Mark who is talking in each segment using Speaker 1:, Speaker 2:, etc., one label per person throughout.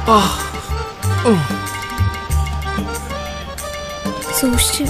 Speaker 1: സൂക്ഷിച്ച്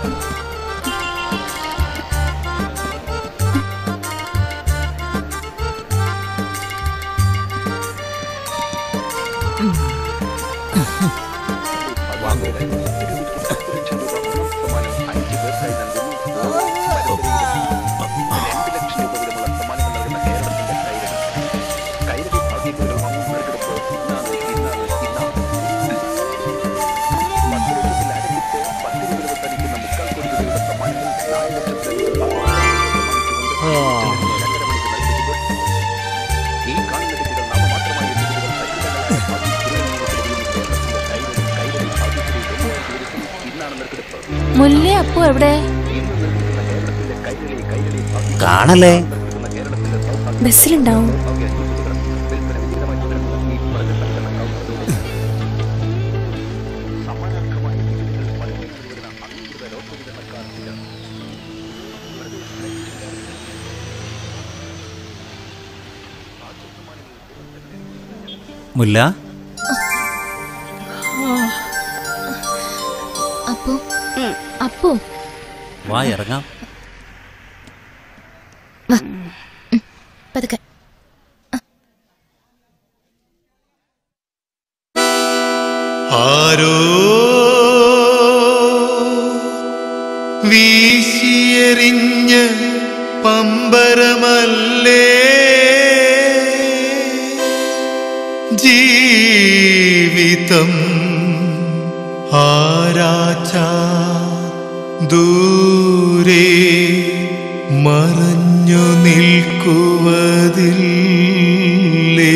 Speaker 1: മുല്ല അപ്പു എവിടെ
Speaker 2: കാണല്ലേ
Speaker 1: ബസ്സിലുണ്ടാവും
Speaker 2: മുല്ല
Speaker 1: അപ്പു അപ്പു
Speaker 2: വാ ഇറങ്ങാം
Speaker 1: പതുക്കെ
Speaker 3: ആരോ വീശിയെറിഞ്ഞ പമ്പരമല്ലേ ജീവിതം ആരാച്ച ദൂരെ മറഞ്ഞു നിൽക്കുവതില്ലേ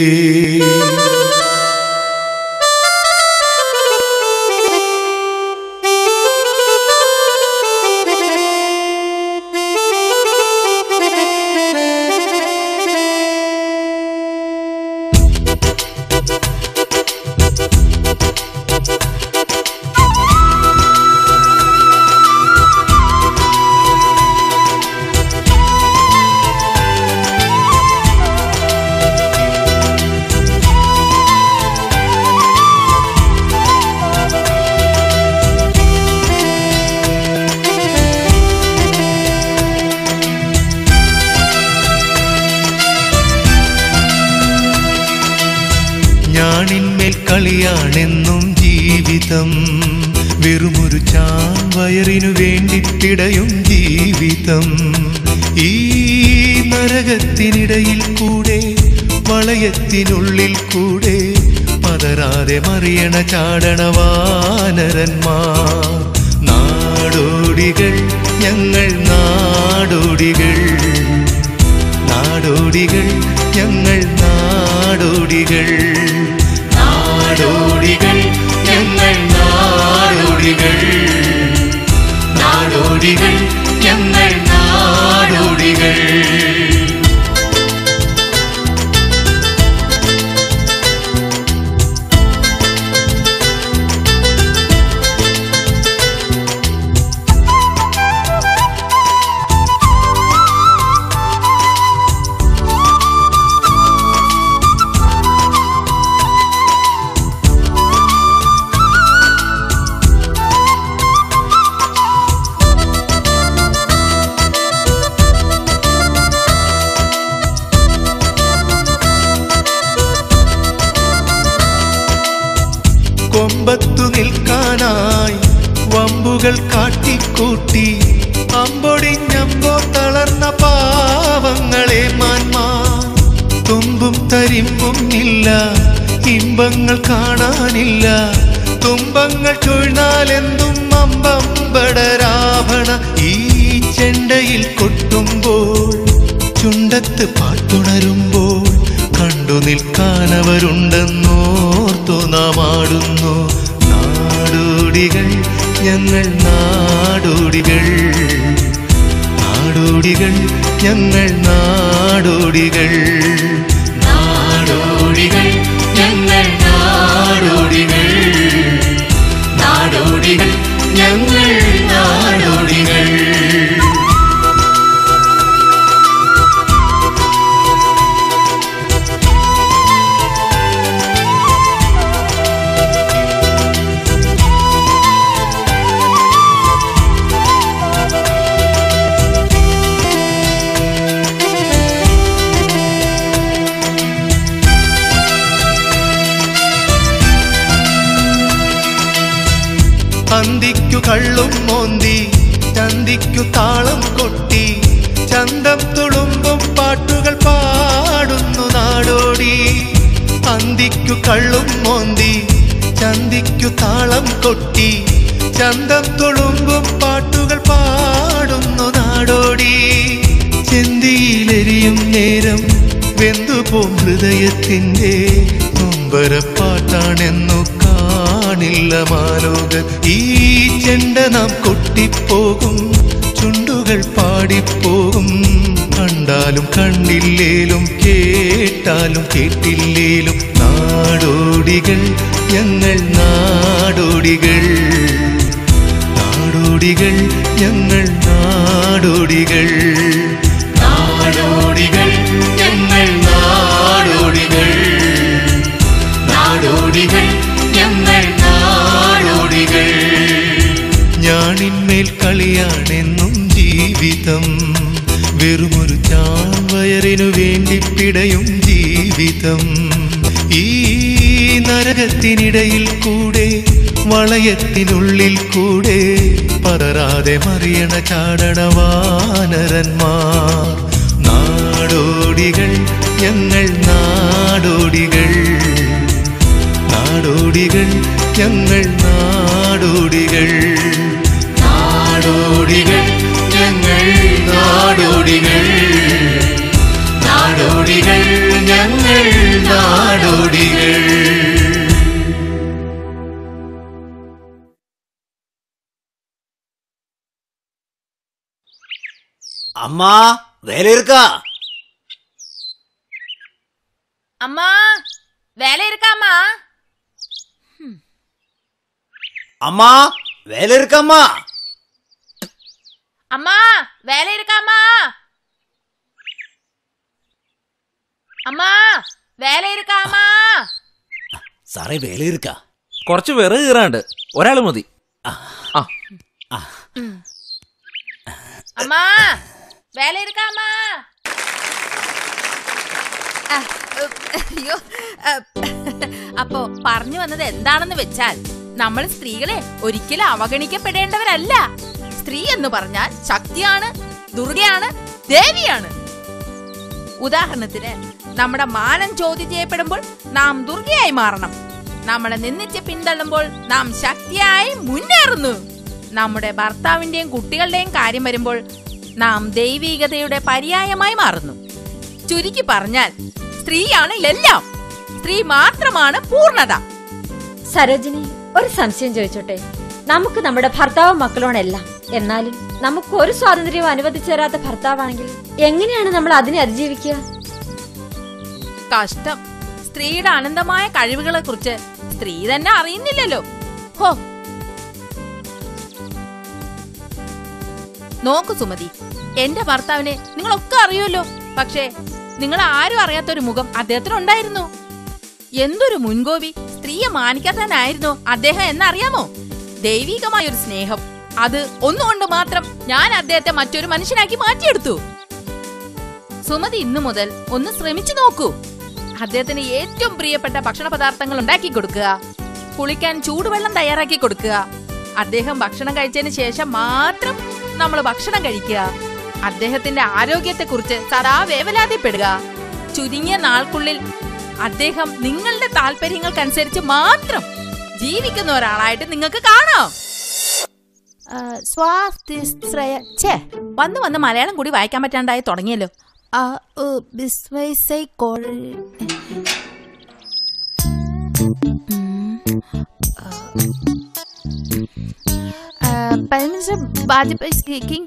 Speaker 3: ഞാണിന്മേൽ കളിയാണെന്നും ജീവിതം വെറുമൊരു ചാവയറിനു വേണ്ടി പിടയും ജീവിതം ഈ നരകത്തിനിടയിൽ കൂടെ വളയത്തിനുള്ളിൽ കൂടെ പതരാതെ മറിയണ ചാടണ വാനരന്മാർ നാടോടികൾ ഞങ്ങൾ നാടോടികൾ നാടോടികൾ ഞങ്ങൾ നാടോടികൾ നാടോടികൾ ഞങ്ങൾ നാടോടികൾ നാടോടികൾ ഞങ്ങൾ നാടോടികൾ കൊമ്പത്തു നിൽക്കാനായി വമ്പുകൾ കാട്ടിക്കൂട്ടി അമ്പൊടിഞ്ഞമ്പോ തളർന്ന പാവങ്ങളെ മാൻമാ തുമ്പും തരിമ്പും ഇല്ല ഇമ്പങ്ങൾ കാണാനില്ല തുമ്പങ്ങൾ ചുഴ്ന്നാലെന്തും അമ്പമ്പടരാഭണ ഈ ചെണ്ടയിൽ കൊട്ടുമ്പോൾ ചുണ്ടത്ത് പാട്ടുണരുമ്പോൾ കണ്ടു നിൽക്കാനവരുണ്ടെന്നോർത്തു നാം ആടുന്നു നാടോടികൾ ഞങ്ങൾ നാടോടികൾ നാടോടികൾ ഞങ്ങൾ നാടോടികൾ നാടോടികൾ ഞങ്ങൾ നാടോടികൾ നാടോടികൾ ഞങ്ങൾ നാടോടികൾ അന്തിക്കു കള്ളും മോന്തി ചന്തിക്കു താളം കൊട്ടി ചന്തം തുളുമ്പും പാട്ടുകൾ പാടുന്നു നാടോടി അന്തിക്കു കള്ളും മോന്തി ചന്തിക്കു താളം കൊട്ടി ചന്തം തുളുമ്പും പാട്ടുകൾ പാടുന്നു നാടോടി ചെന്തിയിലെരിയും നേരം വെന്തുപോം ഹൃദയത്തിൻ്റെ നൊമ്പരപ്പാട്ടാണെന്നു കാണില്ല മാലോകർ ഈ ചെണ്ട നാം കൊട്ടിപ്പോകും ചുണ്ടുകൾ പാടിപ്പോകും കണ്ടാലും കണ്ടില്ലേലും കേട്ടാലും കേട്ടില്ലേലും നാടോടികൾ ഞങ്ങൾ നാടോടികൾ നാടോടികൾ ഞങ്ങൾ നാടോടികൾ നാടോടികൾ ഞങ്ങൾ നാടോടികൾ നാടോടികൾ ഞങ്ങൾ നാടോടികൾ ഞാണിന്മേൽ കളിയാണെന്നും ജീവിതം വെറുമൊരു ചാവയറിനു വേണ്ടി പിടയും ജീവിതം ഈ നരകത്തിനിടയിൽ കൂടെ വളയത്തിനുള്ളിൽ കൂടെ പതറാതെ മറിയണ ചാടണ വാനരന്മാർ നാടോടികൾ ഞങ്ങൾ നാടോടികൾ നാടോടികൾ ഞങ്ങൾ നാടോടികൾ നാടോടികൾ ഞങ്ങൾ നാടോടികൾ നാടോടികൾ ഞങ്ങൾ നാടോടികൾ
Speaker 2: அம்மா வேலை இருக்கா
Speaker 4: அம்மா வேலை இருக்காம்மா
Speaker 2: அம்மா வேலை இருக்காம்மா
Speaker 4: அம்மா வேலை இருக்காம்மா அம்மா வேலை இருக்காம்மா
Speaker 2: സാറേ വേല ഇരിക്കാ
Speaker 5: കുറച്ച് വിറക് കീറാണ്ട് ഒരാൾ മതി ആ
Speaker 4: அம்மா வேலை இருக்காம்மா അയ്യോ അപ്പോ പറഞ്ഞു വന്നത് എന്താണെന്ന് വെച്ചാൽ നമ്മൾ സ്ത്രീകളെ ഒരിക്കലും അവഗണിക്കപ്പെടേണ്ടവരല്ല സ്ത്രീ എന്ന് പറഞ്ഞാൽ ശക്തിയാണ് ദുർഗയാണ് ദേവിയാണ് ഉദാഹരണത്തിന് നമ്മുടെ മാനം ചോദ്യം ചെയ്യപ്പെടുമ്പോൾ നാം ദുർഗയായി മാറണം നമ്മളെ നിന്നിച്ച് പിന്തള്ളുമ്പോൾ നാം ശക്തിയായി മുന്നേറുന്നു നമ്മുടെ ഭർത്താവിന്റെയും കുട്ടികളുടെയും കാര്യം വരുമ്പോൾ നാം ദൈവീകതയുടെ പര്യായമായി മാറുന്നു ചുരുക്കി പറഞ്ഞാൽ സ്ത്രീയാണ് എല്ലാം സ്ത്രീ മാത്രമാണ് പൂർണ്ണത
Speaker 6: സരോജിനി ഒരു സംശയം ചോദിച്ചോട്ടെ നമുക്ക് നമ്മുടെ ഭർത്താവും മക്കളോണെല്ലാം എന്നാലും നമുക്ക് ഒരു സ്വാതന്ത്ര്യവും അനുവദിച്ചു തരാത്ത ഭർത്താവാണെങ്കിൽ എങ്ങനെയാണ് നമ്മൾ അതിനെ അതിജീവിക്കുക
Speaker 4: കഷ്ടം സ്ത്രീയുടെ അനന്തമായ കഴിവുകളെ കുറിച്ച് സ്ത്രീ തന്നെ അറിയുന്നില്ലല്ലോ ഹോ നോക്കു സുമതി എന്റെ ഭർത്താവിനെ നിങ്ങളൊക്കെ അറിയുമല്ലോ പക്ഷേ നിങ്ങൾ ആരും അറിയാത്തൊരു മുഖം അദ്ദേഹത്തിനുണ്ടായിരുന്നു എന്തൊരു മുൻകോപി സ്ത്രീയെ മാനിക്കാത്തനായിരുന്നു അദ്ദേഹം എന്നറിയാമോ ദൈവികമായ ഒരു സ്നേഹം അത് ഒന്നുകൊണ്ട് മാത്രം ഞാൻ അദ്ദേഹത്തെ മറ്റൊരു മനുഷ്യനാക്കി മാറ്റിയെടുത്തു സുമതി ഇന്നു മുതൽ ഒന്ന് ശ്രമിച്ചു നോക്കൂ അദ്ദേഹത്തിന് ഏറ്റവും പ്രിയപ്പെട്ട ഭക്ഷണ പദാർത്ഥങ്ങൾ ഉണ്ടാക്കി കൊടുക്കുക കുളിക്കാൻ ചൂടുവെള്ളം തയ്യാറാക്കി കൊടുക്കുക അദ്ദേഹം ഭക്ഷണം കഴിച്ചതിന് ശേഷം മാത്രം നമ്മൾ ഭക്ഷണം കഴിക്കുക അദ്ദേഹത്തിന്റെ ആരോഗ്യത്തെക്കുറിച്ച് സദാ വേവലാതിപ്പെടുക ചുരുങ്ങിയ നാൾക്കുള്ളിൽ അദ്ദേഹം നിങ്ങളുടെ താല്പര്യങ്ങൾക്കനുസരിച്ച് മാത്രം ജീവിക്കുന്ന ഒരാളായിട്ട് നിങ്ങൾക്ക് കാണാം സ്വാതിശ്രയ ഛേ വന്ന് വന്ന് മലയാളം കൂടി വായിക്കാൻ പറ്റാണ്ടായി തുടങ്ങിയല്ലോ ആ, ഉ, ബിസ്വൈസൈ call prime minister Vajpayee speaking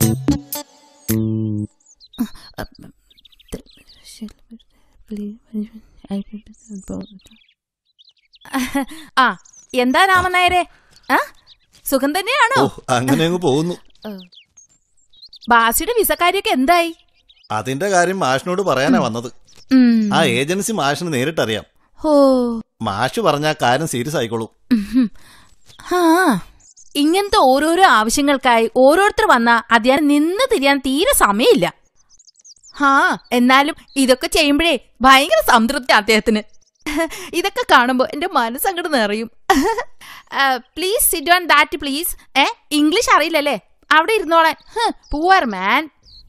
Speaker 4: ആ എന്താ രാമനായരെ ആ സുഖം തന്നെയാണോ
Speaker 7: ഓ അങ്ങനെ അങ്ങ് പോകുന്നു
Speaker 4: ബാസിയുടെ വിസക്കാരിയൊക്കെ എന്തായി
Speaker 7: അതിന്റെ കാര്യം മാഷിനോട് പറയാനാ വന്നത്
Speaker 4: ഉം.
Speaker 7: ആ ഏജൻസി മാഷിന് നേരിട്ടറിയാം
Speaker 4: ഓ
Speaker 7: മാഷ് പറഞ്ഞ ആ കാര്യം സീരിയസ് ആയിക്കോളൂ
Speaker 4: ഉഹും. ആ ഇങ്ങനത്തെ ഓരോരോ ആവശ്യങ്ങൾക്കായി ഓരോരുത്തർ വന്ന അദ്ദേഹം നിന്ന് തിരിയാൻ തീരെ സമയമില്ല ആ എന്നാലും ഇതൊക്കെ ചെയ്യുമ്പോഴേ ഭയങ്കര സംതൃപ്തി അദ്ദേഹത്തിന് ഇതൊക്കെ കാണുമ്പോ എന്റെ മനസ്സങ്ങോട്ട് നിറയും please sit on that please ഏ ഇംഗ്ലീഷ് അറിയില്ലല്ലേ അവിടെ ഇരുന്നോളാൻ പൂവർ മാൻ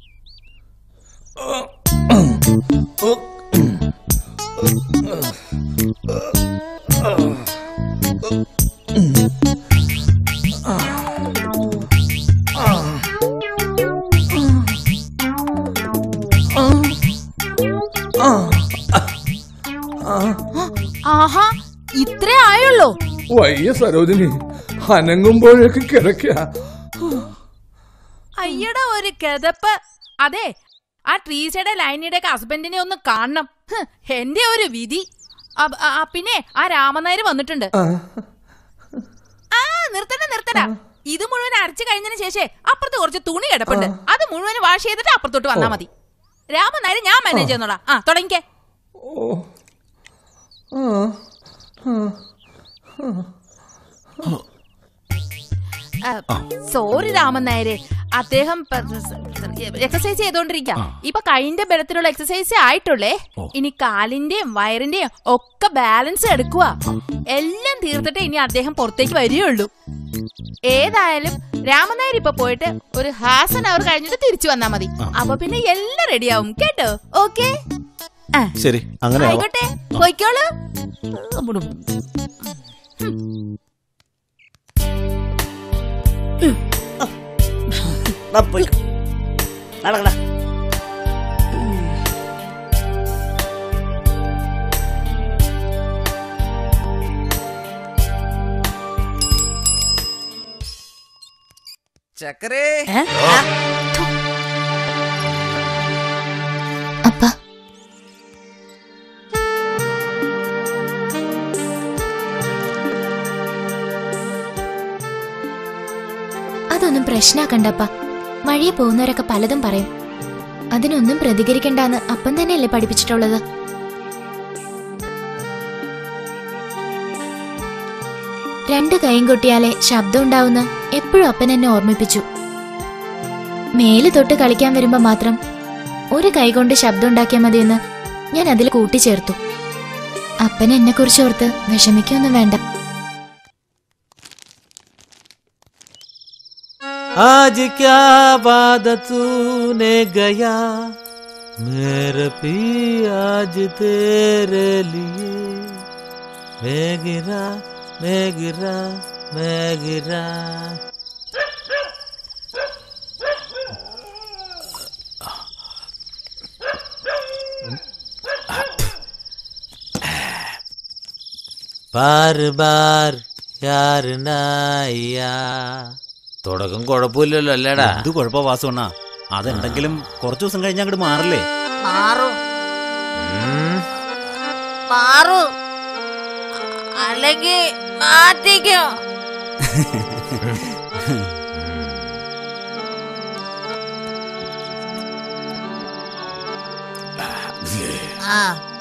Speaker 4: ആഹാ ഇത്രേ ആയുള്ളൂ
Speaker 8: വയ്യ സരോജിനി അനങ്ങുമ്പോഴേക്ക് കിടക്കുക
Speaker 4: അയ്യടാ ഒരു കിതപ്പ് അതെ ആ ട്രീസയുടെ ലൈനിയുടെ ഒക്കെ ഹസ്ബൻഡിനെ ഒന്ന് കാണണം ഹ്, എന്റെ ഒരു വിധി അബ്- ആ, ആ, പിന്നെ ആ രാമനായര് വന്നിട്ടുണ്ട് ആ നിർത്തണ്ട നിർത്തണ്ട ഇത് മുഴുവൻ അരച്ചു കഴിഞ്ഞതിന് ശേഷം അപ്പുറത്ത് കുറച്ച് തുണി കിടപ്പുണ്ട് അത് മുഴുവൻ വാഷ് ചെയ്തിട്ട് അപ്പുറത്തോട്ട് വന്നാ മതി രാമനായര് ഞാൻ മാനേജ് ചെയ്യുന്നോളാം ആ തുടങ്ങിക്കേ സോറി രാമൻ നായരെ അദ്ദേഹം എക്സസൈസ് ചെയ്തോണ്ടിരിക്കാം ഇപ്പൊ കൈന്റെ ബലത്തിലുള്ള എക്സസൈസ് ആയിട്ടുള്ളേ ഇനി കാലിന്റെയും വയറിന്റെയും ഒക്കെ ബാലൻസ് എടുക്കുക എല്ലാം തീർത്തിട്ട് ഇനി അദ്ദേഹം പുറത്തേക്ക് വരികയുള്ളൂ ഏതായാലും രാമൻ നായർ ഇപ്പൊ പോയിട്ട് ഒരു ഹാഫ് ആൻ അവർ കഴിഞ്ഞിട്ട് തിരിച്ചു വന്നാ മതി അപ്പൊ പിന്നെ എല്ലാം റെഡിയാവും കേട്ടോ ഓക്കെ
Speaker 7: ശരി അങ്ങനെ ആവാം.
Speaker 4: ആയിക്കോട്ടെ പോയിക്കോളൂ
Speaker 2: നടക്കടാ
Speaker 5: ചക്കരേ
Speaker 1: അപ്പ അതൊന്നും പ്രശ്നാക്കണ്ടപ്പ വഴിയെ പോകുന്നവരൊക്കെ പലതും പറയും അതിനൊന്നും പ്രതികരിക്കണ്ടെന്ന് അപ്പം തന്നെയല്ലേ പഠിപ്പിച്ചിട്ടുള്ളത് രണ്ട് കൈയും കൊട്ടിയാലേ ശബ്ദം ഉണ്ടാവുന്ന എപ്പോഴും അപ്പൻ എന്നെ ഓർമ്മിപ്പിച്ചു മേല് തൊട്ട് കളിക്കാൻ വരുമ്പോ മാത്രം ഒരു കൈ കൊണ്ട് ശബ്ദം ഉണ്ടാക്കിയാൽ മതിയെന്ന് ഞാൻ അതിൽ കൂട്ടിച്ചേർത്തു അപ്പൻ എന്നെ കുറിച്ച് ഓർത്ത് വിഷമിക്കൊന്നും വേണ്ട
Speaker 5: आज क्या वादा तूने गया मेरे पी आज तेरे लिए मैं गिरा मैं गिरा मैं गिरा ബാർ ബാർ യാർ നായ തുടക്കം കുഴപ്പമില്ലല്ലോ അല്ലേടാ
Speaker 2: എന്ത് കുഴപ്പ വാസുണ്ണ അതെന്തെങ്കിലും കുറച്ചു ദിവസം കഴിഞ്ഞ് അങ്ങോട്ട് മാറില്ലേ
Speaker 4: മാറും
Speaker 5: ഉം.
Speaker 4: മാറും അല്ലെങ്കിൽ മാറ്റിക്കോ ആ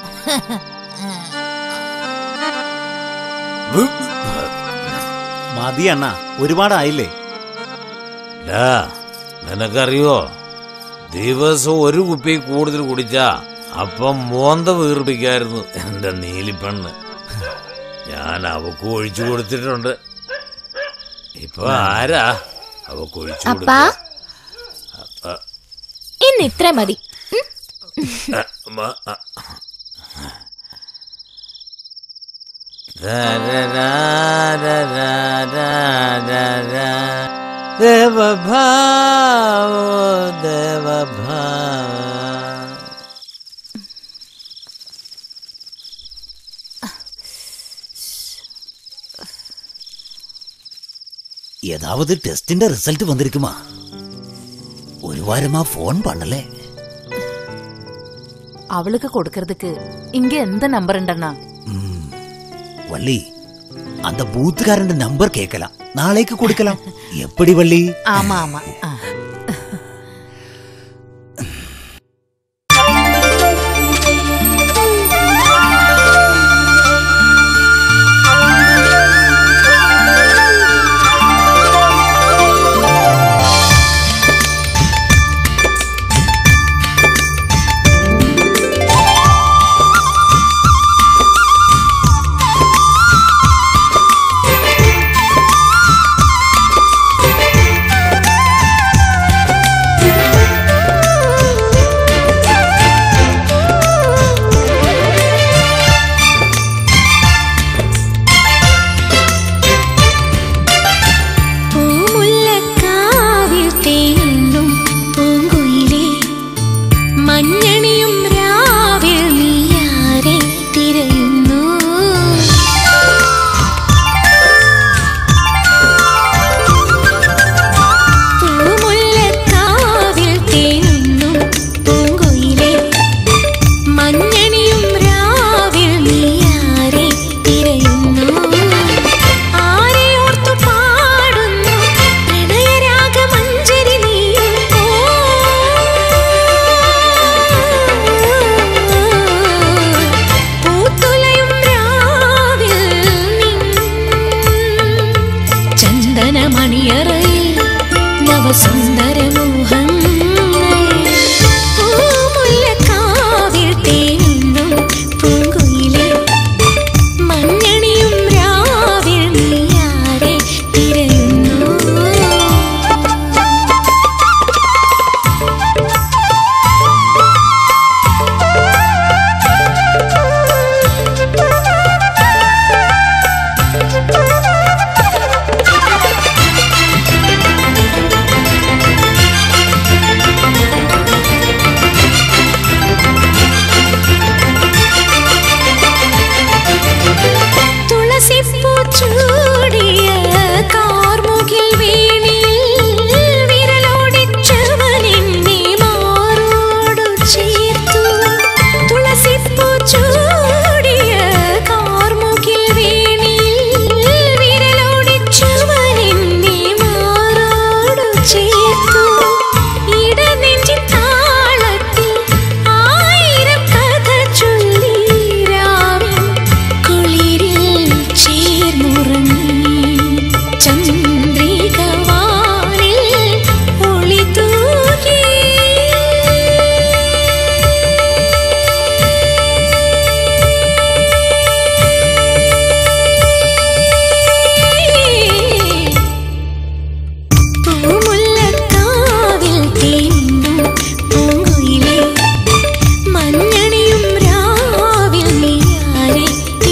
Speaker 2: മതി അണ്ണ ഒരുപാടായില്ലേ
Speaker 5: ലാ, നിനക്കറിയോ ദിവസം ഒരു കുപ്പി കൂടുതൽ കുടിച്ചാ അപ്പം മോന്ത വീർപ്പിക്കായിരുന്നു എന്റെ നീലിപ്പെണ്ണ് ഞാൻ അവക്ക് ഒഴിച്ചു കൊടുത്തിട്ടുണ്ട് ഇപ്പൊ ആരാ അവക്ക് ഒഴിച്ചു
Speaker 1: അപ്പാ ഇന്ന് ഇത്ര മതി
Speaker 5: ദേവഭാവോ ദേവഭാവ
Speaker 2: ஏதாவது டெஸ்டிന്റെ ரிசல்ட் வந்திருக்குமா ஒரு வாரமா ஃபோன் பண்ணல
Speaker 4: அவளுக்கு கொடுக்கறதுக்கு இங்க எந்த நம்பர் உண்டண்ணா
Speaker 2: வள்ளி அந்த பூத்துக்காரன் நம்பர் கேட்கலாம் நாளைக்கு கொடுக்கலாம் எப்படி வள்ளி
Speaker 4: ஆமா ஆமா ஆ.
Speaker 9: ചന്ദനമണിയറയിൽ നവസുന്ദരമോഹങ്ങൾ പൂമുല്ലക്കാവിൽ തേനുന്നു പൂങ്കുയിലേ മഞ്ഞണിയും രാവിൽ നീയാരെ തിരയുന്നു തുളസിപ്പൂ ചൂടിയ കാർമുകിൽ വീണിൽ വിരലോടിച്ചവനെന്നെ മാറോടു ചേർത്തു തുളസിപ്പൂ ചൂടിയ കാർമുകിൽ വീണിൽ വിരലോടിച്ചവനെന്നെ മാറോടു ചേർത്തു ഇടനെഞ്ചി താളത്തിൽ ആയിരം കഥ ചൊല്ലി രാവിൽ കുളിരിൽ ചേർന്നുറങ്ങി ചന്ദ്രികവാനിൽ ഒളി തൂകി പൂമുല്ലക്കാവിൽ തേനും പൂങ്കുയിലേ മഞ്ഞണിയും രാവിൽ നീയാരെ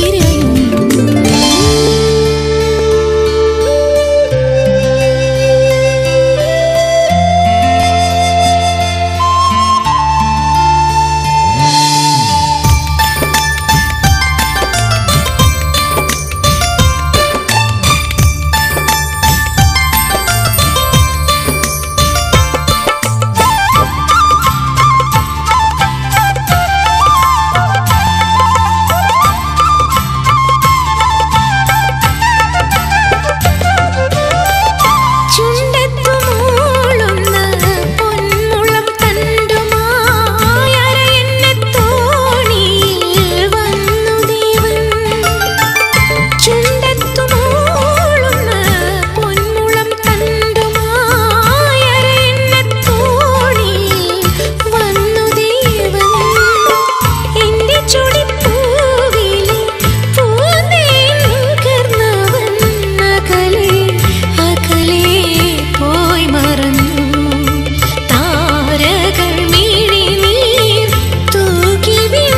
Speaker 9: ചുണ്ടത്തു മൂളുന്ന പൊന്മുളം തണ്ടുമായി അരയെന്നെ തോണിയിൽ വന്നു ദേവൻ ചുണ്ടത്തു മൂളുന്ന പൊന്മുളം തണ്ടുമായി അരയെന്നെ തോണിയിൽ വന്നു ദേവൻ എന്റെ ചുടിപ്പൂവിലെ പൂന്തേൻ നുകർന്നവൻ അകലെ അകലെ പോയി മറന്നു താരകൾ മിഴിനീർ തൂകി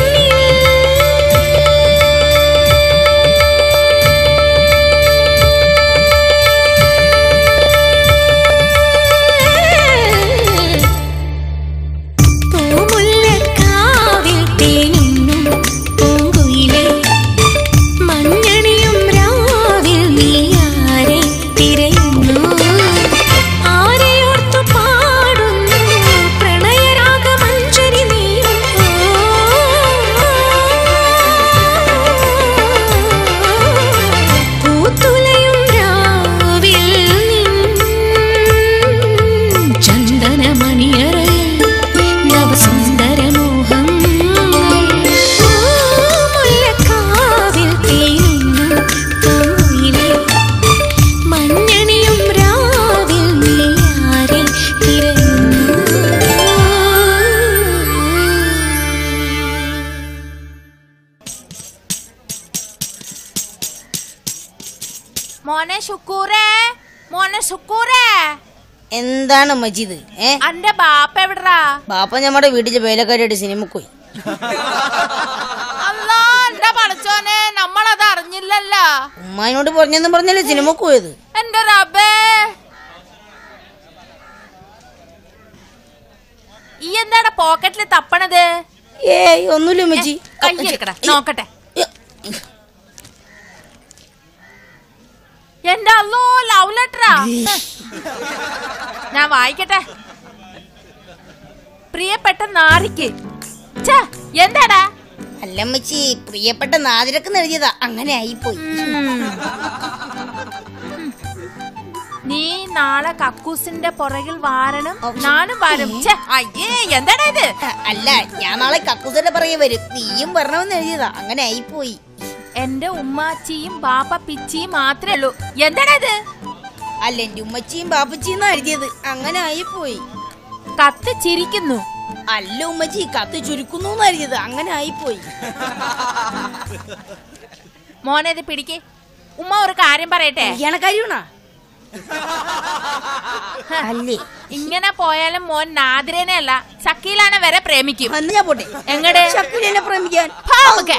Speaker 9: വിണ്ണിൽ പൂമുല്ലക്കാവിൽ തേനുന്നു പൂങ്കുയിലേ മഞ്ഞണിയും രാവിൽ നീയാരെ തിരയുന്നു ആരെയോർത്തു പാടുന്നു പ്രണയരാഗമഞ്ജരി നീയും പൂത്തുലയും രാവിൽ നിൻ ചന്ദനമണിയറയിൽ നവസുന്ദരമോഹം മുല്ലക്കാവിൽ തേനുന്നു പൂയിലേ മഞ്ഞണിയും രാവിൽ നീയാരെ തിരയുന്നു
Speaker 4: മോനെ ശുക്കൂറേ മോനെ ശുക്കൂറേ
Speaker 10: എന്താണ് മജീദ് ഏ
Speaker 4: അന്റെ ബാപ്പ എവിടാ
Speaker 10: ബാപ്പ ഞമ്മടെ വീട്ടിൽ വേലക്കാരിയായിട്ട് സിനിമക്ക് പോയി
Speaker 4: അല്ലാ എന്റെ പഠിച്ചോനെ നമ്മളത് അറിഞ്ഞില്ലല്ലോ
Speaker 10: ഉമ്മാനോട് പറഞ്ഞെന്ന് പറഞ്ഞല്ലേ സിനിമക്ക് പോയത്
Speaker 4: എന്റെ റബ്ബേ ഈ എന്താണ് പോക്കറ്റിൽ തപ്പണത്
Speaker 10: ഏയ് ഒന്നുമില്ല മജി
Speaker 4: കൈ എടുക്കടാ നോക്കട്ടെ എന്റെ അല്ലോ ലവ് ലെറ്ററാ ഞാൻ വായിക്കട്ടെ പ്രിയപ്പെട്ട നാരിക്ക് ഛെ, എന്താടാ
Speaker 10: അല്ലമ്മച്ചി പ്രിയപ്പെട്ട നാതിരക്ക് എഴുതിയതാ അങ്ങനെ ആയിപ്പോയി
Speaker 4: നീ നാളെ കക്കൂസിന്റെ പുറകിൽ വാരണം ഞാനും വരും ഛെ, അയ്യേ എന്താടാ ഇത്
Speaker 10: അല്ല ഞാൻ നാളെ കക്കൂസന്റെ പറയെ വരും നീയും വരണമെന്ന് എഴുതിയതാ അങ്ങനെ ആയിപ്പോയി
Speaker 4: എന്റെ ഉമ്മാച്ചിയും ബാപ്പ പിച്ചിയും മാത്രമേ ഉള്ളൂ എന്താടാ ഇത്
Speaker 10: അല്ല എന്റെ ഉമ്മച്ചിയും ബാപ്പച്ചിയും എഴുതിയത് അങ്ങനെ ആയിപ്പോയി
Speaker 4: കത്ത് ചിരിക്കുന്നു
Speaker 10: അല്ല ഉമ്മച്ചി കത്ത് ചുരുക്കുന്നു എഴുതിയത് അങ്ങനെ ആയിപ്പോയി
Speaker 4: മോനെ ഇത് പിടിക്ക് ഉമ്മ ഒരു കാര്യം പറയട്ടെ
Speaker 10: കല്യാണക്കാരിയാണോ അല്ലേ
Speaker 4: ഇങ്ങനെ പോയാലും മോൻ നാദിരനെ അല്ല ഷക്കീലാനെ വരെ പ്രേമിക്കും
Speaker 10: അന്ന് ഞാൻ പോട്ടെ
Speaker 4: എങ്ങട്
Speaker 10: ഷക്കീലിനെ പ്രേമിക്കാൻ
Speaker 4: പാവക്കെ.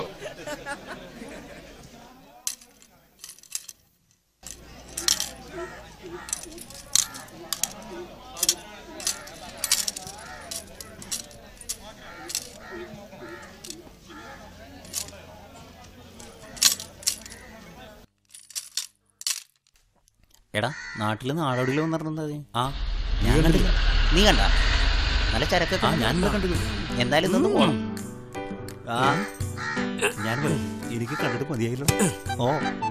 Speaker 2: എടാ നാട്ടില് നാടോടികൾ വന്നിരുന്നത് ആ ഞാൻ കണ്ടില്ല നീ കണ്ട നല്ല ചരക്കൊക്കെ ഞാൻ കണ്ടില്ല എന്തായാലും നിന്ന് പോണം ആ ഞാൻ വരും. എനിക്ക് കണ്ടിട്ട് മതിയായില്ലോ ഓ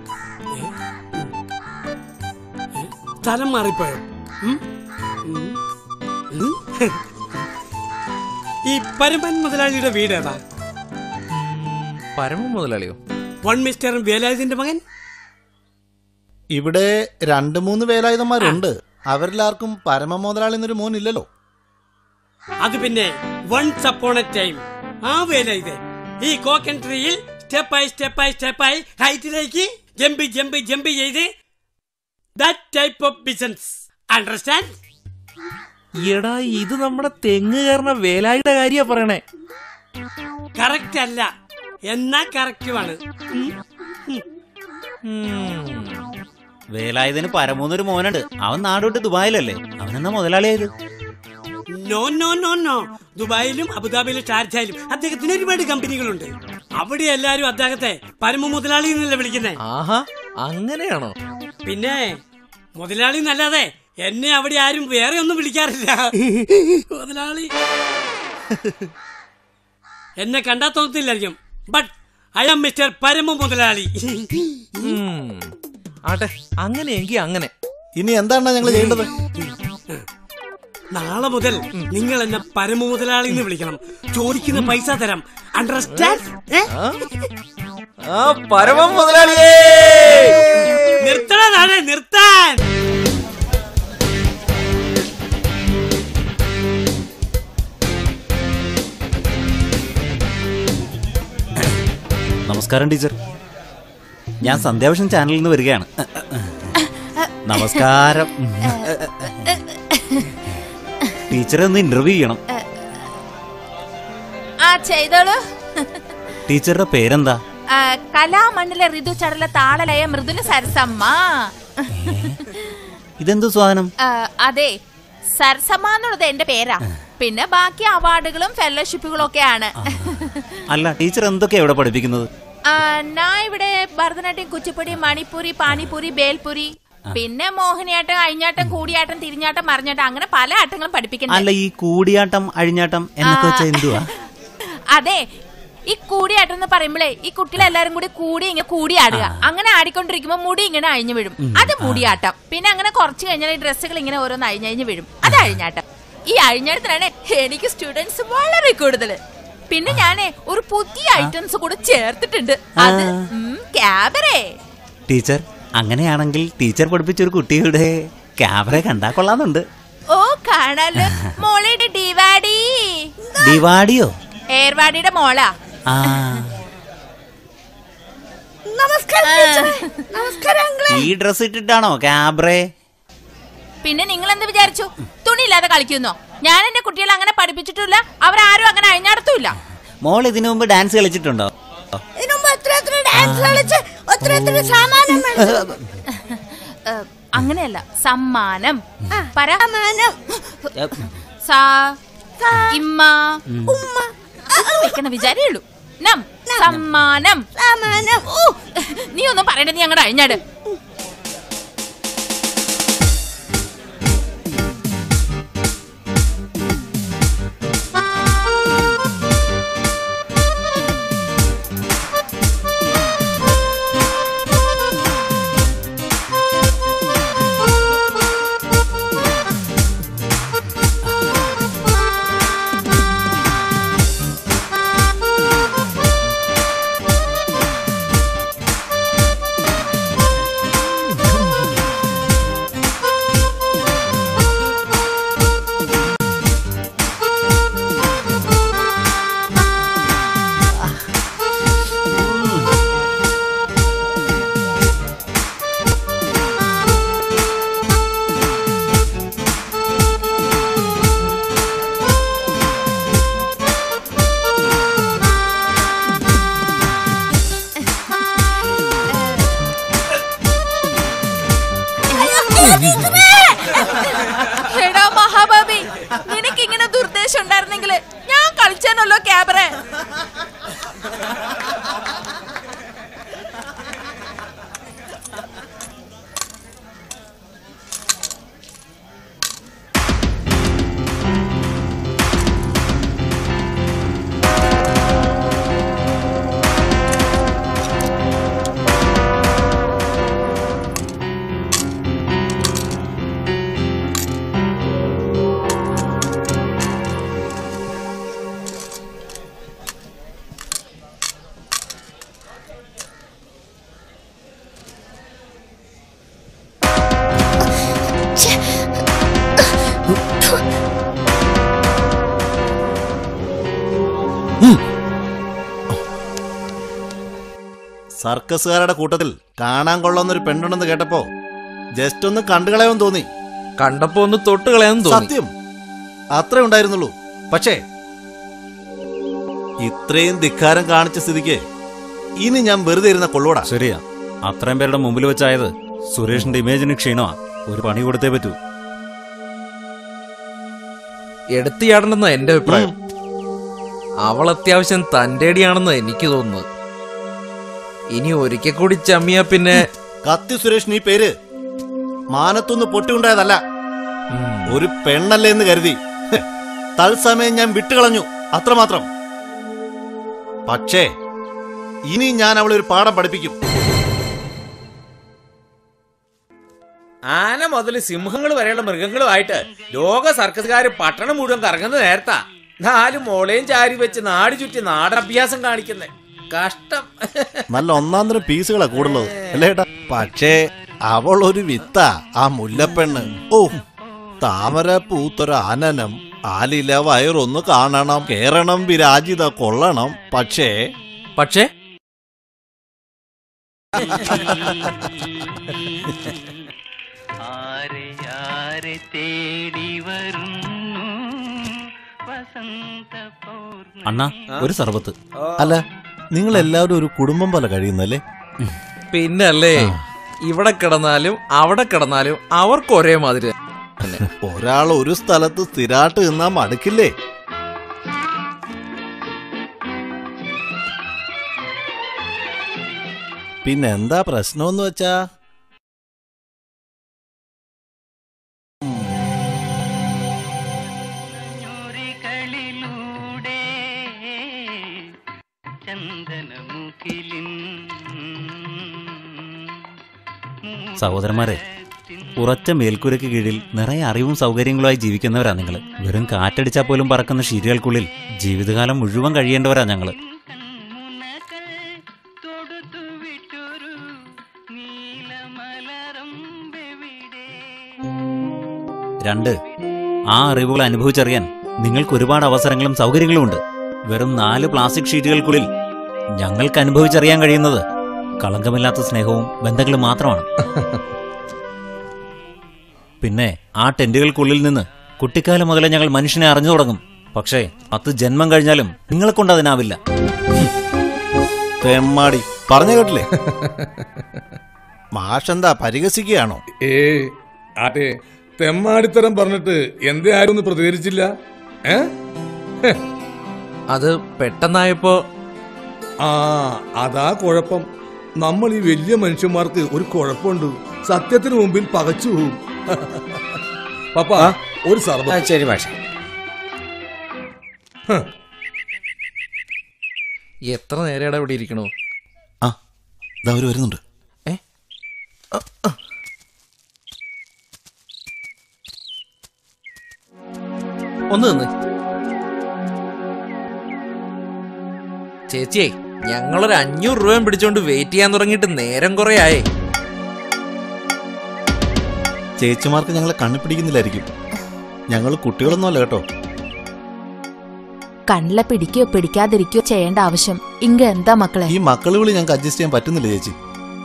Speaker 11: സ്ഥലം മാറിപ്പോയോ ഉം? ഉം. ഉം. ഈ പരമൻ മുതലാളിയുടെ വീട് ഏതാ
Speaker 5: പരമ മുതലാളിയോ
Speaker 11: വൺ മിസ്റ്റർ വേലായുധന്റെ മകൻ
Speaker 7: ഇവിടെ രണ്ട് മൂന്ന് വേലായുധന്മാരുണ്ട് അവരിലാർക്കും പരമ മുതലാളി എന്നൊരു മോൻ ഇല്ലല്ലോ
Speaker 11: അത് പിന്നെ വൺസ് അപ്പോൺ എ ടൈം ആ വേലായുധൻ ഈ കോക്കൻ ട്രീയിൽ സ്റ്റെപ്പായി സ്റ്റെപ്പായി സ്റ്റെപ്പായി ഹൈറ്റിലേക്ക് ജമ്പ് ജമ്പ് ജമ്പ് ചെയ്ത് that type of business understand
Speaker 5: എടാ ഇത് നമ്മുടെ തെങ്ങ് കയറുന്ന വേലായുടെ കാര്യ പറയണേ
Speaker 11: കറക്റ്റ് അല്ല എന്നാ കറക്റ്റുമാണ്
Speaker 2: വേലായുധന് പരമൂന്നൊരു മോനുണ്ട് അവൻ നാടോട്ട് ദുബായിലല്ലേ അവനെന്നാ മുതലാളിയായത്
Speaker 11: നോ നോ നോ നോ ദുബായിലും അബുദാബിയിലും ഷാർജയിലും അദ്ദേഹത്തിന് ഒരുപാട് കമ്പനികളുണ്ട് അവിടെ എല്ലാരും അദ്ദേഹത്തെ പരമ മുതലാളി എന്നല്ലേ വിളിക്കുന്നേ
Speaker 5: ആഹാ അങ്ങനെയാണോ
Speaker 11: പിന്നെ മുതലാളി എന്നല്ലാതെ എന്നെ അവിടെ ആരും വേറെ ഒന്നും വിളിക്കാറില്ല മുതലാളി എന്നെ കണ്ടാ തോന്നത്തില്ലായിരിക്കും but I am mister Parama മുതലാളി
Speaker 5: ഉം. ആട്ടെ അങ്ങനെയെങ്കിൽ അങ്ങനെ
Speaker 7: ഇനി എന്താണ് ഞങ്ങൾ ചെയ്യേണ്ടത്
Speaker 11: നാളെ മുതൽ നിങ്ങൾ എന്നെ പരമ മുതലാളി എന്ന് വിളിക്കണം ചോദിക്കുന്ന പൈസ തരാം അണ്ടർസ്റ്റാൻഡ്
Speaker 5: ആ പരമ മുതലാളിയേ
Speaker 11: നിർത്തണതാണ് നിർത്താൻ
Speaker 2: നമസ്കാരം ടീച്ചർ ഞാൻ സന്ധ്യാവിഷൻ ചാനലിൽ നിന്ന് വരികയാണ് നമസ്കാരം ടീച്ചറെ ഒന്ന് ഇന്റർവ്യൂ ചെയ്യണം
Speaker 4: ആ ചെയ്തോളൂ
Speaker 2: ടീച്ചറുടെ പേരെന്താ
Speaker 4: ആ, കലാമണ്ണിലെ ഋതു ചടല താളലയ മൃദുല സരസമ്മ
Speaker 2: ഇതെന്തു സാധനം
Speaker 4: ആ, അതെ സരസമ്മ എന്നുള്ളത് എന്റെ പേരാ പിന്നെ ബാക്കി അവാർഡുകളും ഫെലോഷിപ്പുകളും ഒക്കെയാണ്
Speaker 2: അല്ല ടീച്ചർ എന്തൊക്കെയാ ഇവിടെ പഠിപ്പിക്കുന്നത്
Speaker 4: ആ, ഞാൻ ഇവിടെ ഭരതനാട്യം കുച്ചിപ്പുടി മണിപ്പൂരി പാനിപ്പൂരി ബേൽപൂരി പിന്നെ മോഹിനിയാട്ടം അഴിഞ്ഞാട്ടം കൂടിയാട്ടം തിരിഞ്ഞാട്ടം മറിഞ്ഞാട്ടം അങ്ങനെ പല ആട്ടങ്ങളും
Speaker 2: അല്ല
Speaker 4: പഠിപ്പിക്കുന്നുണ്ട്
Speaker 2: ഈ കൂടിയാട്ടം അഴിഞ്ഞാട്ടം എന്നൊക്കെ വെച്ചാൽ എന്തുവാ
Speaker 4: അതെ ഈ കൂടിയാട്ടം എന്ന് പറയുമ്പോഴേ ഈ കുട്ടികളെല്ലാരും കൂടി കൂടി ഇങ്ങനെ കൂടിയാടുക അങ്ങനെ ആടിക്കൊണ്ടിരിക്കുമ്പോ മുടി ഇങ്ങനെ അഴിഞ്ഞു വീഴും അത് മുടിയാട്ടം പിന്നെ അങ്ങനെ കുറച്ച് കഴിഞ്ഞാൽ ഈ ഡ്രസ്സുകൾ ഇങ്ങനെ ഓരോന്ന് അഴിഞ്ഞഴിഞ്ഞ് വീഴും അത് അഴിഞ്ഞാട്ടം ഈ അഴിഞ്ഞാട്ടത്തിനാണ് എനിക്ക് സ്റ്റുഡൻസ് വളരെ കൂടുതൽ പിന്നെ ഞാനേ ഒരു പുതിയ ഐറ്റംസ് കൂടെ ചേർത്തിട്ടുണ്ട് അത് ക്യാബറേ
Speaker 2: ടീച്ചർ അങ്ങനെയാണെങ്കിൽ ടീച്ചർ പഠിപ്പിച്ച ഒരു കുട്ടിയുടെ ക്യാമറ കണ്ടാ കൊള്ളാന്നുണ്ട്
Speaker 4: ഓ കാണാലോ മോളയുടെ ഡിവാഡി
Speaker 2: ദിവാടിയോ
Speaker 4: ഏർവാടിയുടെ മോളാ
Speaker 2: ആ
Speaker 10: നമസ്കാരം നമസ്കാരം
Speaker 2: ഈ ഡ്രസ് ഇട്ടിട്ടാണോ ക്യാബ്രേ
Speaker 4: പിന്നെ നിങ്ങൾ എന്ത് വിചാരിച്ചു തുണിയില്ലാതെ കളിക്കുന്നോ ഞാൻ എന്റെ കുട്ടികളെ അങ്ങനെ പഠിപ്പിച്ചിട്ടില്ല അവരാരും അങ്ങനെ അഴിഞ്ഞാടത്തുമില്ല
Speaker 2: മോൾ ഇതിനു മുമ്പ് ഡാൻസ് കളിച്ചിട്ടുണ്ടോ
Speaker 10: ഇതിനുമ്പ് എത്ര എത്ര ഡാൻസ് കളിച്ച് എത്ര എത്ര സാമാനം മേടിച്ചു.
Speaker 4: ഏ, അങ്ങനെയല്ല സമ്മാനം പറ
Speaker 2: ഏ,
Speaker 4: സാ ഇമ്മ ഉമ്മ വെക്കണ വിചാരേ ഉള്ളൂ നം സമ്മാനം
Speaker 10: സാമാനം
Speaker 4: ഓ നീ ഒന്നും പറയണ്ട നീ അങ്ങോട്ട് അഴിഞ്ഞാട്
Speaker 9: ആ
Speaker 4: എടാ മഹാബാബി നിനക്ക് ഇങ്ങനെ ദുർദ്ദേശം ഉണ്ടായിരുന്നെങ്കിൽ ഞാൻ കളിച്ചേനല്ലോ ക്യാബറെ
Speaker 7: സർക്കസുകാരുടെ കൂട്ടത്തിൽ കാണാൻ കൊള്ളുന്ന ഒരു പെണ്ണുണ്ടെന്ന് കേട്ടപ്പോ ജസ്റ്റ് ഒന്ന് കണ്ടുകളയാൻ തോന്നി
Speaker 5: കണ്ടപ്പോ ഒന്ന് തൊട്ട് കളയാൻ തോന്നി
Speaker 7: സത്യം അത്രേ ഉണ്ടായിരുന്നുള്ളൂ പക്ഷേ ഇത്രയും ധിക്കാരം കാണിച്ച സ്ഥിതിക്ക് ഇനി ഞാൻ വെറുതെ ഇരുന്ന കൊള്ളൂടാ
Speaker 12: ശരിയാ അത്രയും പേരുടെ മുമ്പിൽ വെച്ചായത് സുരേഷിന്റെ ഇമേജിന് ക്ഷീണമാ ഒരു പണി കൊടുത്തേ പറ്റൂ
Speaker 5: എടുത്തു ചാടണമെന്ന എന്റെ അഭിപ്രായം അവൾ അത്യാവശ്യം തന്റെ അടിയാണെന്ന് എനിക്ക് തോന്നുന്നത് ഇനി ഒരിക്കൽ കൂടി ചമ്മിയ പിന്നെ
Speaker 7: കത്തി സുരേഷ് നീ പേര് മാനത്തൊന്ന് പൊട്ടിയുണ്ടായതല്ല ഒരു പെണ്ണല്ലേ എന്ന് കരുതി ഹ്, തത്സമയം ഞാൻ വിട്ടുകളഞ്ഞു അത്രമാത്രം പക്ഷേ ഇനി ഞാൻ അവളെ ഒരു പാഠം പഠിപ്പിക്കും
Speaker 5: ആന മുതൽ സിംഹങ്ങൾ വരെയുള്ള മൃഗങ്ങളുമായിട്ട് ലോക സർക്കസുകാർ പട്ടണം മുഴുവൻ കറങ്ങുന്ന നേരത്താ നാല് മോളെയും ചാരി വെച്ച് നാട് ചുറ്റി നാടഭ്യാസം കാണിക്കുന്നേ കഷ്ടം
Speaker 7: നല്ല ഒന്നാം തരം പീസുകളാ കൂടുള്ളത് അല്ലേട്ടാ പക്ഷേ അവൾ ഒരു വിത്താ ആ മുല്ലപ്പെണ്ണ് ഓ താമര പൂത്തൊരു ആനനം ആലില വയറൊന്ന് കാണണം കേറണം വിരാജിത കൊള്ളണം പക്ഷേ
Speaker 5: പക്ഷേ
Speaker 3: ആരെ ആരെ തേടി വരുന്നു വസന്ത പൗർണമി
Speaker 12: അണ്ണാ ഒരു സർബത്ത്
Speaker 7: അല്ല നിങ്ങൾ എല്ലാവരും ഒരു കുടുംബം പോലെ കഴിയുന്നല്ലേ
Speaker 5: പിന്നല്ലേ ഇവിടെ കിടന്നാലും അവിടെ കിടന്നാലും അവർക്ക് ഒരേ മാതിരി തന്നെ.
Speaker 7: ഒരാൾ ഒരു സ്ഥലത്ത് സ്ഥിരായിട്ട് നിന്നാ മടുക്കില്ലേ പിന്നെ എന്താ പ്രശ്നമെന്ന് വെച്ചാ
Speaker 3: ഞൊറികളിലൂടെ ചന്ദനമുഖിലിൻ
Speaker 12: സഹോദരന്മാരെ ഉറച്ച മേൽക്കൂരയ്ക്ക് കീഴിൽ നിറയെ അറിവും സൗകര്യങ്ങളുമായി ജീവിക്കുന്നവരാ നിങ്ങൾ വെറും കാറ്റടിച്ചാൽ പോലും പറക്കുന്ന ശീരികൾക്കുള്ളിൽ ജീവിതകാലം മുഴുവൻ കഴിയേണ്ടവരാ ഞങ്ങള് രണ്ട് ആ അറിവുകൾ അനുഭവിച്ചറിയാൻ നിങ്ങൾക്ക് ഒരുപാട് അവസരങ്ങളും സൗകര്യങ്ങളും ഉണ്ട് വെറും നാല് പ്ലാസ്റ്റിക് ഷീറ്റുകൾക്കുള്ളിൽ ഞങ്ങൾക്ക് അനുഭവിച്ചറിയാൻ കഴിയുന്നത് കളങ്കമില്ലാത്ത സ്നേഹവും ബന്ധങ്ങളും മാത്രമാണ് പിന്നെ ആ ടെന്റുകൾക്കുള്ളിൽ നിന്ന് കുട്ടിക്കാലം മുതലേ ഞങ്ങൾ മനുഷ്യനെ അറിഞ്ഞു തുടങ്ങും പക്ഷേ പത്ത് ജന്മം കഴിഞ്ഞാലും നിങ്ങളെ കൊണ്ട് അതിനാവില്ല
Speaker 7: തെമ്മാടി പറഞ്ഞു കേട്ടില്ലേ മാഷെന്താ പരിഹസിക്കുകയാണോ
Speaker 8: ഏ അതെ തെമ്മാടിത്തരം പറഞ്ഞിട്ട് എന്തേ ആരും ഒന്ന് പ്രതികരിച്ചില്ല ഏ
Speaker 5: അത് പെട്ടെന്നായപ്പോ
Speaker 8: ആ അതാ കുഴപ്പം നമ്മൾ ഈ വലിയ മനുഷ്യന്മാർക്ക് ഒരു കുഴപ്പമുണ്ട് സത്യത്തിന് മുമ്പിൽ പകച്ചു പോവും പപ്പ ഒരു സർബ
Speaker 5: ശരി മാഷ എത്ര നേരം ഇവിടെ ഇരിക്കണോ
Speaker 7: ആ ഇതാ അവര് വരുന്നുണ്ട്
Speaker 5: ഒന്ന് നിന്ന് ചേച്ചിയെ ഞങ്ങളൊരു അഞ്ഞൂറ് രൂപയും പിടിച്ചോണ്ട് വെയിറ്റ് ചെയ്യാൻ തുടങ്ങിയിട്ട് നേരം കുറെ ആയേ
Speaker 7: ചേച്ചിമാർക്ക് ഞങ്ങളെ കണ്ണുപിടിക്കുന്നില്ലായിരിക്കും ഞങ്ങൾ കുട്ടികളൊന്നും അല്ല കേട്ടോ
Speaker 4: കണ്ണിലെ പിടിക്കോ പിടിക്കാതിരിക്കോ ചെയ്യേണ്ട ആവശ്യം ഇങ്ക എന്താ മക്കളെ
Speaker 7: ഈ മക്കള് വിളി ഞങ്ങൾക്ക് അഡ്ജസ്റ്റ് ചെയ്യാൻ പറ്റുന്നില്ല ചേച്ചി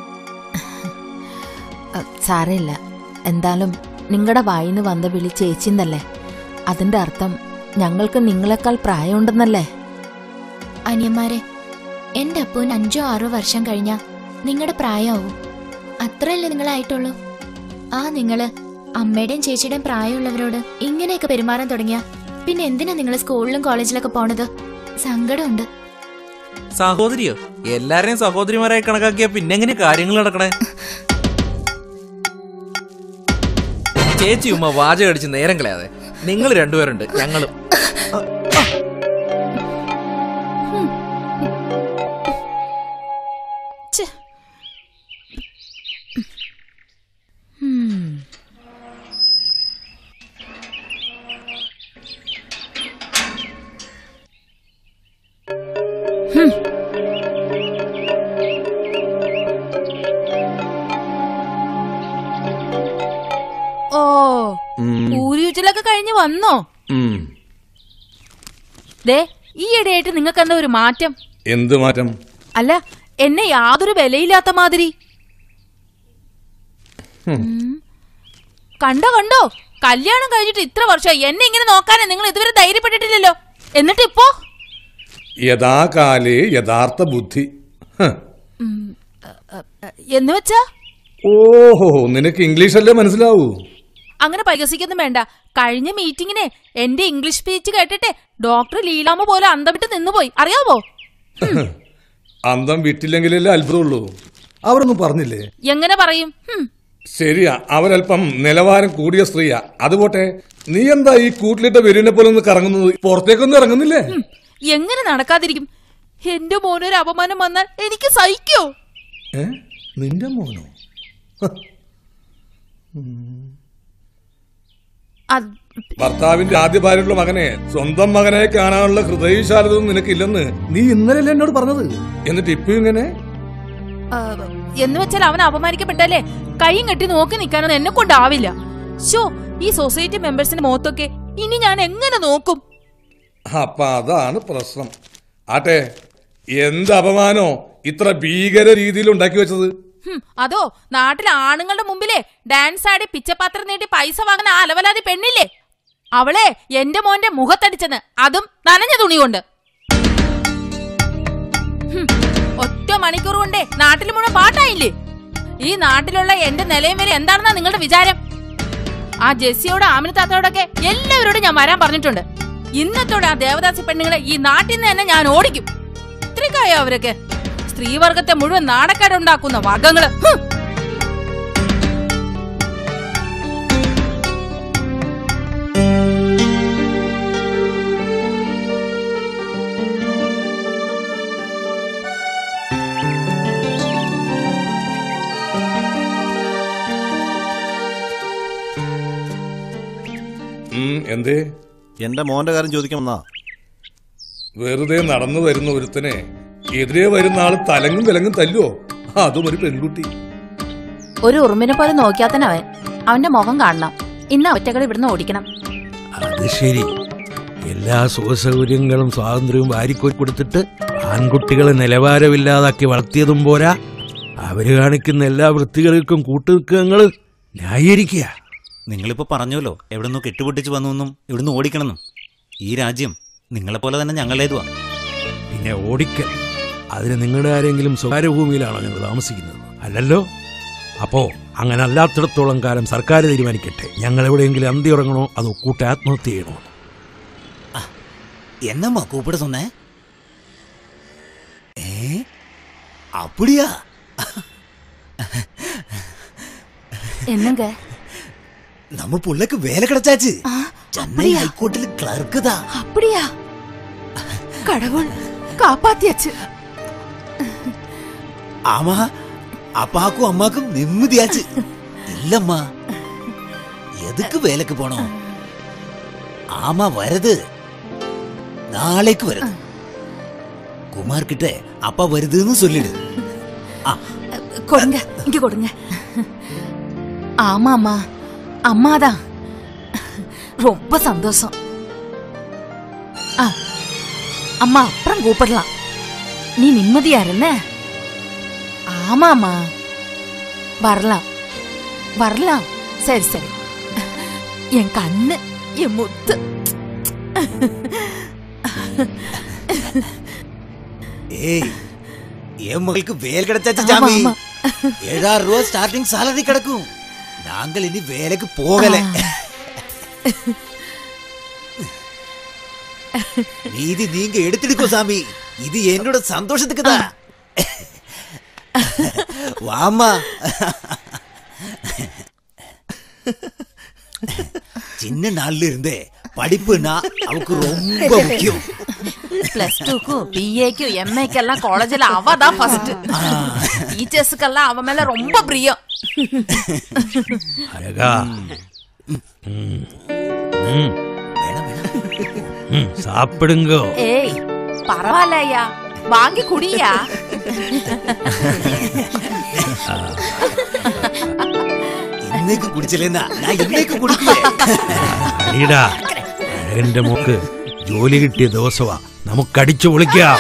Speaker 4: സാരമില്ല എന്തായാലും നിങ്ങളുടെ വായിന്ന് വന്ന വിളി ചേച്ചിന്നല്ലേ അതിന്റെ അർത്ഥം ഞങ്ങൾക്ക് നിങ്ങളെക്കാൾ പ്രായമുണ്ടെന്നല്ലേ
Speaker 1: അനിയന്മാരെ എന്റെ അപ്പൂന് അഞ്ചോ ആറോ വർഷം കഴിഞ്ഞാ നിങ്ങളുടെ പ്രായമാവും അത്രയല്ലേ നിങ്ങളായിട്ടുള്ളൂ ആ നിങ്ങള് അമ്മയുടെയും ചേച്ചിയുടെയും പ്രായമുള്ളവരോട് ഇങ്ങനെയൊക്കെ പെരുമാറാൻ തുടങ്ങിയ പിന്നെ എന്തിനാ നിങ്ങൾ സ്കൂളിലും കോളേജിലൊക്കെ പോണത് സങ്കടമുണ്ട്
Speaker 13: സഹോദരിയോ എല്ലാരെയും സഹോദരിമാരായി കണക്കാക്കിയ പിന്നെ എങ്ങനെ കാര്യങ്ങൾ നടക്കണേ ചേച്ചി ഉമ്മ വാചകം അടിച്ച് നേരം കളയാതെ നിങ്ങൾ രണ്ടുപേരുണ്ട് ഞങ്ങളും
Speaker 4: ഛെ. ഉം. ഹും. ഓ ഊരിയൂറ്റലൊക്കെ കഴിഞ്ഞ് വന്നോ ദേ ഈ ഇടയായിട്ട് നിങ്ങൾക്ക് എന്താ ഒരു മാറ്റം
Speaker 8: എന്ത് മാറ്റം
Speaker 4: അല്ല എന്നെ യാതൊരു വിലയില്ലാത്ത മാതിരി
Speaker 8: ഹും.
Speaker 4: ഉം. കണ്ടോ കണ്ടോ കല്യാണം കഴിഞ്ഞിട്ട് ഇത്ര വർഷമായി എന്നെ ഇങ്ങനെ നോക്കാനേ നിങ്ങൾ ഇതുവരെ ധൈര്യപ്പെട്ടിട്ടില്ലല്ലോ എന്നിട്ട് ഇപ്പോ
Speaker 8: യഥാകാലേ യഥാർത്ഥ ബുദ്ധി ഹ്.
Speaker 4: ഉം, അ, അ, അ, എന്ന് വെച്ചാ
Speaker 8: ഓഹോ നിനക്ക് ഇംഗ്ലീഷ് അല്ലേ മനസ്സിലാവൂ
Speaker 4: അങ്ങനെ പരിഹസിക്കൊന്നും വേണ്ട കഴിഞ്ഞ മീറ്റിങ്ങിനെ എന്റെ ഇംഗ്ലീഷ് സ്പീച്ച് കേട്ടിട്ട് ഡോക്ടർ ലീലാമ്മ പോലെ അന്തം വിട്ട് നിന്നുപോയി അറിയാവോ
Speaker 8: അന്തം വിട്ടില്ലെങ്കിലല്ലേ അത്ഭുതമുള്ളൂ അവരൊന്നും പറഞ്ഞില്ലേ
Speaker 4: എങ്ങനെ പറയും ഹും,
Speaker 8: ശരിയാ അവരല്പം നിലവാരം കൂടിയ സ്ത്രീയാ അതുപോട്ടെ നീ എന്താ ഈ കൂട്ടിലിട്ട വെരിനെ പോലെ ഒന്ന് കറങ്ങുന്നത് പുറത്തേക്കൊന്നും ഇറങ്ങുന്നില്ലേ
Speaker 4: ഹും, എങ്ങനെ നടക്കാതിരിക്കും എന്റെ മോനൊരു അപമാനം വന്നാൽ എനിക്ക് സഹിക്കോ
Speaker 8: ഏ നിന്റെ മോനോ
Speaker 4: അത്
Speaker 8: ഭർത്താവിന്റെ ആദ്യ ഭാര്യയുള്ള മകനെ സ്വന്തം മകനെ കാണാനുള്ള ഹൃദയശാലതൊന്നും നിനക്കില്ലെന്ന് നീ ഇന്നലെയല്ലേ എന്നോട് പറഞ്ഞത് എന്നിട്ട് ഇപ്പൊ ഇങ്ങനെ
Speaker 4: ആ, എന്ന് വെച്ചാൽ അവൻ അപമാനിക്കപ്പെട്ടല്ലേ കൈയും കെട്ടി നോക്കി നിൽക്കാനൊന്നും എന്നെ കൊണ്ടാവില്ല ഷോ ഈ സൊസൈറ്റി മെമ്പേഴ്സിന്റെ മുഖത്തൊക്കെ ഇനി ഞാൻ എങ്ങനെ നോക്കും
Speaker 8: അപ്പൊ അതാണ് പ്രശ്നം ആട്ടെ എന്ത് അപമാനോ ഇത്ര ഭീകര രീതിയിൽ ഉണ്ടാക്കി വെച്ചത്
Speaker 4: ഹും, അതോ നാട്ടിലെ ആണുങ്ങളുടെ മുമ്പിലെ ഡാൻസ് ആടി പിച്ചപാത്രം നീട്ടി പൈസ വാങ്ങുന്ന ആ അലവലാതി പെണ്ണില്ലേ അവളെ എന്റെ മോന്റെ മുഖത്തടിച്ചെന്ന് അതും നനഞ്ഞ തുണി കൊണ്ട് ഹും, ഒറ്റ മണിക്കൂർ കൊണ്ടേ നാട്ടിൽ മുഴുവൻ പാട്ടായില്ലേ ഈ നാട്ടിലുള്ള എന്റെ നിലയും വില എന്താണെന്നാ നിങ്ങളുടെ വിചാരം ആ ജെസ്സിയോട് ആമിനത്താത്തോടൊക്കെ എല്ലാവരോടും ഞാൻ വരാൻ പറഞ്ഞിട്ടുണ്ട് ഇന്നത്തോടെ ആ ദേവദാസി പെണ്ണുങ്ങളെ ഈ നാട്ടിൽ നിന്ന് തന്നെ ഞാൻ ഓടിക്കും ഇത്രക്കായോ അവരൊക്കെ സ്ത്രീവർഗത്തെ മുഴുവൻ നാണക്കേടുണ്ടാക്കുന്ന വർഗങ്ങള് ഹും.
Speaker 8: ഉം, എന്തേ
Speaker 7: എന്റെ മോന്റെ കാര്യം ചോദിക്കാൻ വന്നാ
Speaker 8: വെറുതെ നടന്നു വരുന്ന ഒരുത്തനെ എതിരെ വരുന്ന ആള് തലങ്ങും വിലങ്ങും തല്ലുവോ അതും ഒരു പെൺകുട്ടി
Speaker 4: ഒരു ഉറുമ്പിനെ പോലെ നോക്കിയാത്തൻ അവൻ അവന്റെ മുഖം കാണണം ഇന്ന് ഒറ്റകൾ ഇവിടുന്ന് ഓടിക്കണം
Speaker 14: അത് ശരി എല്ലാ സുഖസൗകര്യങ്ങളും സ്വാതന്ത്ര്യവും വാരിക്കോരി കൊടുത്തിട്ട് ആൺകുട്ടികളെ നിലവാരമില്ലാതാക്കി വളർത്തിയതും പോരാ അവര് കാണിക്കുന്ന എല്ലാ വൃത്തികൾക്കും കൂട്ടുനിൽക്കങ്ങൾ ന്യായീകരിക്കുക
Speaker 12: നിങ്ങളിപ്പോ പറഞ്ഞല്ലോ എവിടുന്ന് കെട്ടുപൊട്ടിച്ച് വന്നു ഇവിടുന്ന് ഓടിക്കണമെന്നും ഈ രാജ്യം നിങ്ങളെപ്പോലെ തന്നെ ഞങ്ങളുടേതുവാ
Speaker 14: പിന്നെ ഓടിക്കൽ അതിന് നിങ്ങളുടെ ആരെങ്കിലും സ്വകാര്യ ഭൂമിയിലാണോ ഞങ്ങൾ താമസിക്കുന്നത് അല്ലല്ലോ അപ്പോ അങ്ങനെ അല്ലാത്തിടത്തോളം കാലം സർക്കാർ തീരുമാനിക്കട്ടെ ഞങ്ങൾ എവിടെയെങ്കിലും അന്തി ഉറങ്ങണോ അതോ കൂട്ട ആത്മഹത്യ ചെയ്യണോ
Speaker 12: என்னம்மா கூப்பிட சொன்ன ஏ அப்படியா
Speaker 4: என்னங்க
Speaker 12: நம்ம புள்ளைக்கு வேலை கிடைச்சாச்சு சென்னை ஹைகோர்ட்டில் கிளர்க்கு தான்
Speaker 4: அப்படியா கடவுள் காப்பாத்தியாச்சு
Speaker 12: ஆமா அப்பாக்கும் அம்மாக்கும் நிம்மதியாச்சு இல்லம்மா எதுக்கு வேலைக்கு போனோம் ஆமா வருது நாளைக்கு வருது குமார் கிட்ட அப்பா வருதுன்னு சொல்லிடு
Speaker 4: கொடுங்க இங்க கொடுங்க ஆமா அம்மா அம்மாதான் ரொம்ப சந்தோஷம் ஆ, அம்மா அப்புறம் கூப்பிடலாம் நீ நிம்மதியா இருந்த ஆமாம்மா வரலாம் வரலாம் சரி சரி என் கண்ணு என் முத்து
Speaker 12: ஏய் என் மகளுக்கு வேலை கிடைச்சாச்சு
Speaker 4: ஆமா,
Speaker 12: ஜாமி
Speaker 4: ஆமா.
Speaker 12: ஏழாயிரம் ரூபா ஸ்டார்டிங் சாலரி கிடைக்கும்
Speaker 15: நாங்கள் இனி வேலைக்கு போகல மீதி நீங்க எடுத்துடுக்கோ சாமி இது என்னோட சந்தோஷத்துக்கு தான் வாமா சின்ன நாள்ல இருந்தே படிப்புனா அவக்கு ரொம்ப முக்கியம்
Speaker 4: பிளஸ் டூக்கும் பிஏக்கும் எம்ஏக்கெல்லாம் காலேஜ்ல அவ தான் ஃபர்ஸ்ட் டீச்சர்ஸுக்கெல்லாம் அவ மேல ரொம்ப பிரியம்
Speaker 14: அழகா ம். ம். ம், சாப்பிடுங்க
Speaker 4: ஏய் பரவாயில்ல ஐயா வாங்கி குடியா
Speaker 15: இன்னைக்கு குடிச்சலேன்னா நான் இன்னைக்கு കുടിക്കുവേ
Speaker 14: അടിയടാ അഴകന്റെ മോക്ക് ജോലി കിട്ടിയ ദിവസമാ നമുക്കടിച്ചു പൊളിക്കാം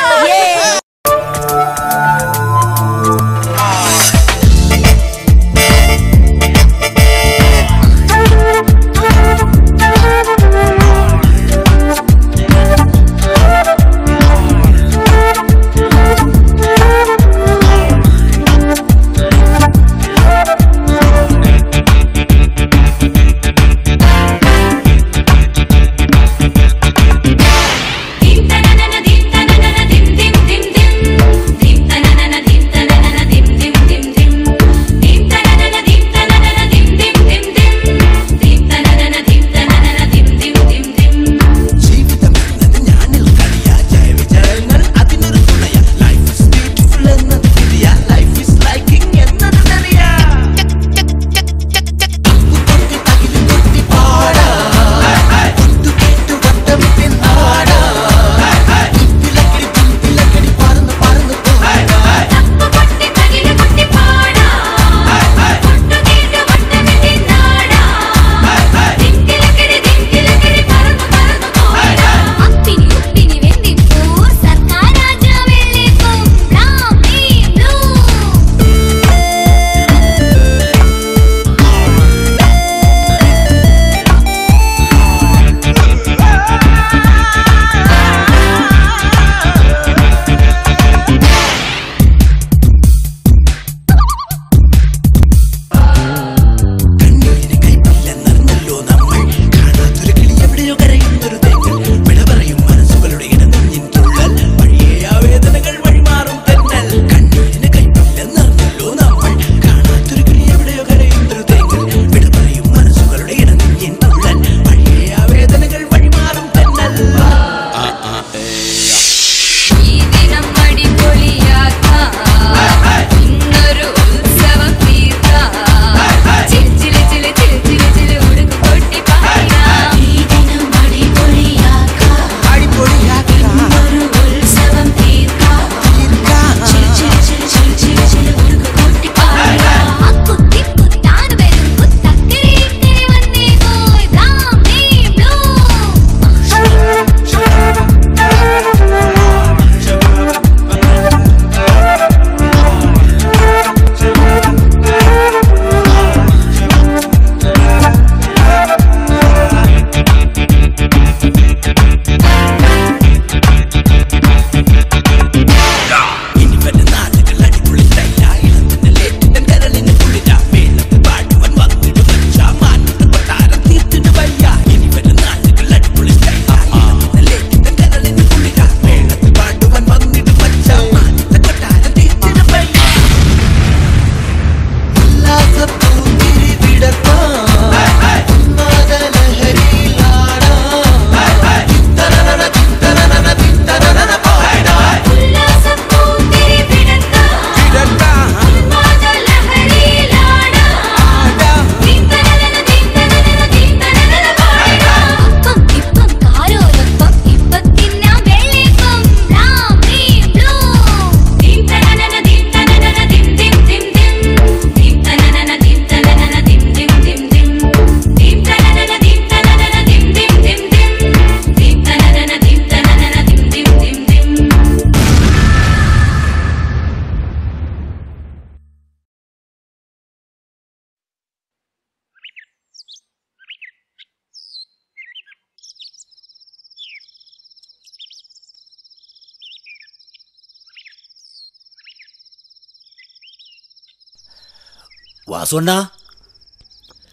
Speaker 15: വാസുണ്ണ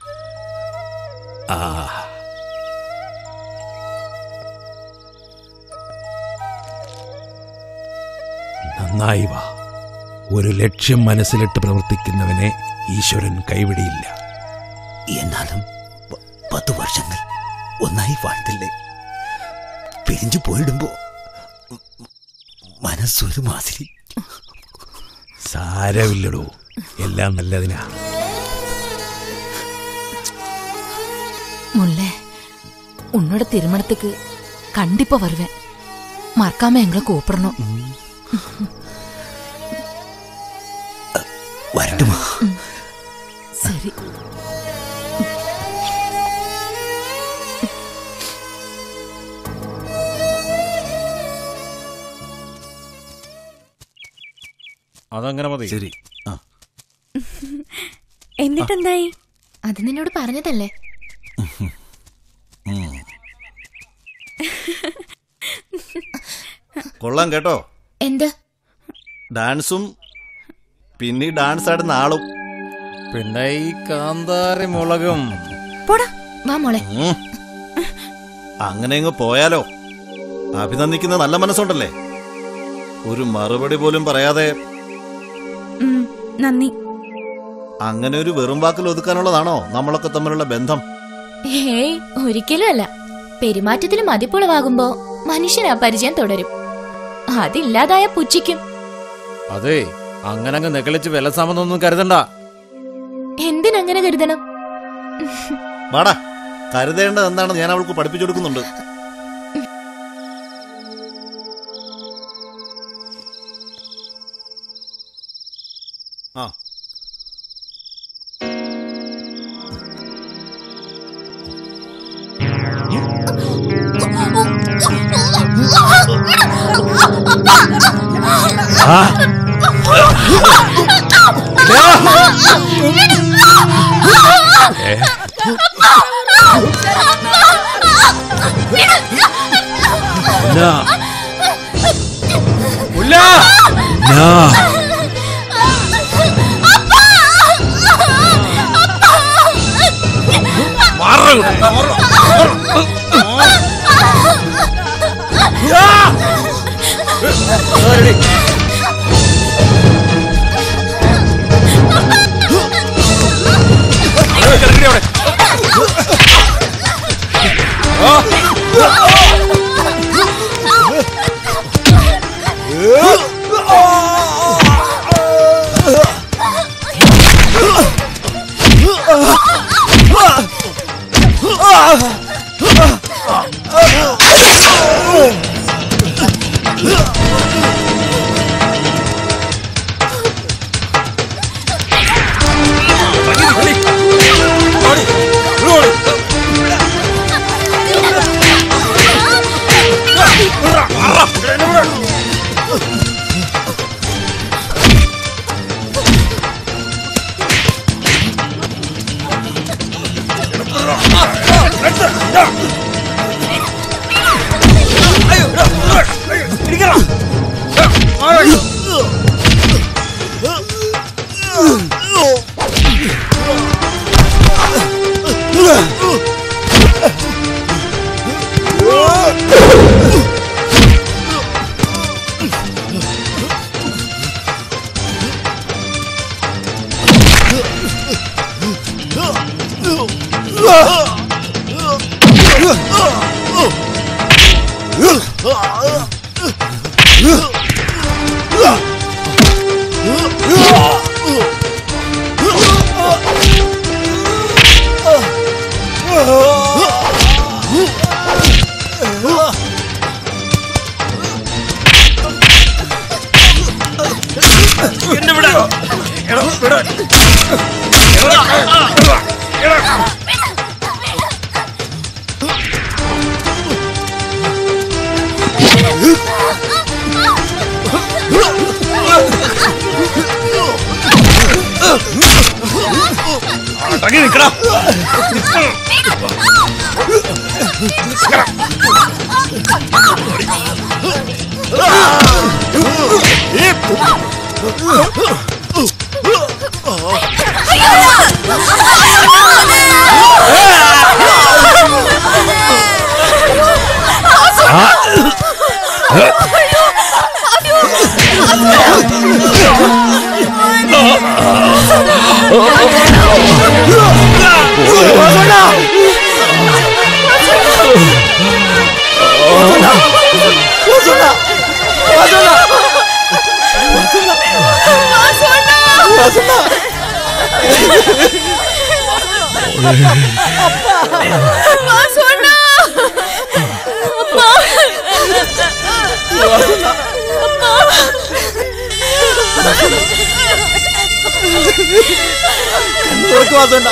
Speaker 14: ആ നന്നായി വാ ഒരു ലക്ഷ്യം മനസ്സിലിട്ട് പ്രവർത്തിക്കുന്നവനെ ഈശ്വരൻ കൈവിടിയില്ല
Speaker 15: എന്നാലും പ- പത്ത് വർഷങ്ങൾ ഒന്നായി வாழ்ത്തില്ലേ പിരിഞ്ഞു പോയിടുമ്പോ മനസ്സൊരു മാതിരി
Speaker 14: സാരമില്ലടോ എല്ലാം നല്ലതിനാ
Speaker 4: முல்லை உன்னோட திருமணத்துக்கு கண்டிப்பா வருவேன் மறக்காம எங்களை கூப்பிடணும்
Speaker 15: വരട്ടുമാ
Speaker 4: சரி
Speaker 12: അതങ്ങനെ മതി
Speaker 7: ശരി ആ
Speaker 1: എന്നിട്ടെന്തായി അത് നിന്നോട് പറഞ്ഞതല്ലേ
Speaker 7: കൊള്ളാം കേട്ടോ
Speaker 1: എന്ത്
Speaker 7: ഡാൻസും പിന്നെ ഈ ഡാൻസ് ആടുന്ന ആളും
Speaker 12: പിന്നെ ഈ കാന്താരി മുളകും
Speaker 1: പോടാ വാ മോളെ
Speaker 7: ഉം. അങ്ങനെ അങ്ങ് പോയാലോ അഭിനന്ദിക്കുന്ന നല്ല മനസ്സുണ്ടല്ലേ ഒരു മറുപടി പോലും പറയാതെ
Speaker 1: ഉം, നന്ദി
Speaker 7: അങ്ങനെ ഒരു വെറും വാക്കിൽ ഒതുക്കാനുള്ളതാണോ നമ്മളൊക്കെ തമ്മിലുള്ള ബന്ധം
Speaker 1: ഏയ് ഒരിക്കലും അല്ല പെരുമാറ്റത്തിൽ മതിപ്പുളവാകുമ്പോ മനുഷ്യൻ ആ പരിചയം തുടരും അതില്ലാതായ പുച്ഛിക്കും
Speaker 12: അതെ അങ്ങനെ അങ്ങ് നെകളിച്ച് വിലസാമെന്നൊന്നും കരുതണ്ട
Speaker 1: എന്തിനങ്ങനെ കരുതണം
Speaker 7: വാടാ കരുതേണ്ടത് എന്താണെന്ന് ഞാൻ അവൾക്ക് പഠിപ്പിച്ചു കൊടുക്കുന്നുണ്ട് ആ
Speaker 14: ഏ? എന്നാ? എന്നാ?
Speaker 9: അടങ്ങി നിൽക്കണം അയ്യോ
Speaker 7: തുറക്ക് വാസുണ്ണ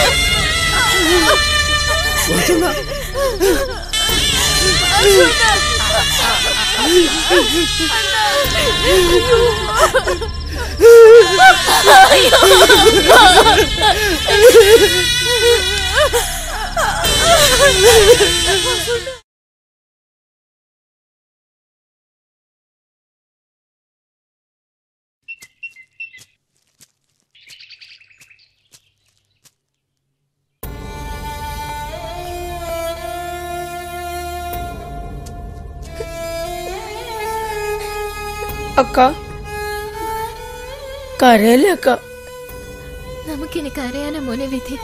Speaker 10: അക്ക കരയല്ലേ അക്ക
Speaker 1: നമുക്കിനി കരയാനോ മോനെ വിധി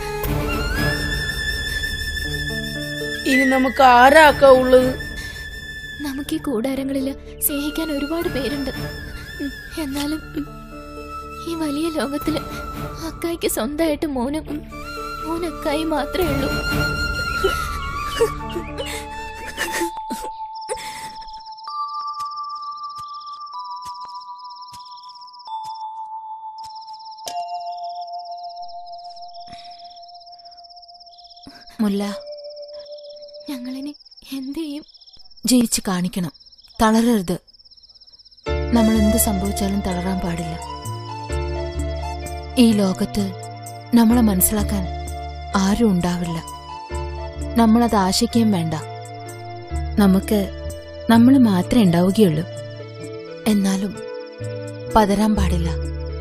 Speaker 10: ഇനി നമുക്ക് ആരാ അക്ക ഉള്ളത്
Speaker 1: നമുക്ക് ഈ കൂടാരങ്ങളില് സ്നേഹിക്കാൻ ഒരുപാട് പേരുണ്ട് എന്നാലും ഈ വലിയ ലോകത്തില് അക്കായിക്ക് സ്വന്തമായിട്ട് മോനും മോനക്കായി മാത്രമേ ഉള്ളൂ
Speaker 16: മുല്ല
Speaker 1: ഞങ്ങളിനി എന്ത് ചെയ്യും
Speaker 16: ജയിച്ച് കാണിക്കണം തളരരുത് നമ്മൾ എന്ത് സംഭവിച്ചാലും തളരാൻ പാടില്ല ഈ ലോകത്ത് നമ്മളെ മനസ്സിലാക്കാൻ ആരും ഉണ്ടാവില്ല നമ്മളത് ആശിക്കുകയും വേണ്ട നമുക്ക് നമ്മൾ മാത്രമേ ഉണ്ടാവുകയുള്ളൂ എന്നാലും പതരാൻ പാടില്ല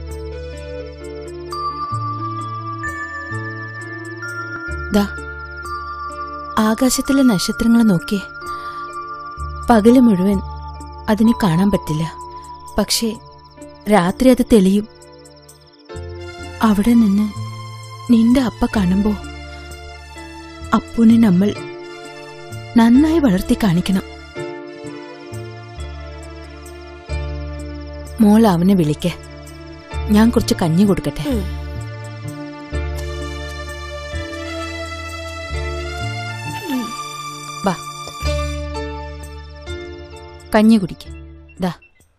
Speaker 16: ദാ ആകാശത്തിലെ നക്ഷത്രങ്ങളെ നോക്കിയേ പകല് മുഴുവൻ അതിനെ കാണാൻ പറ്റില്ല പക്ഷേ രാത്രി അത് തെളിയും അവിടെ നിന്ന് നിന്റെ അപ്പ കാണുമ്പോ അപ്പുനെ നമ്മൾ നന്നായി വളർത്തി കാണിക്കണം മോൾ അവനെ വിളിക്ക ഞാൻ കുറച്ച് കഞ്ഞി കൊടുക്കട്ടെ വാ കഞ്ഞി കുടിക്ക ദാ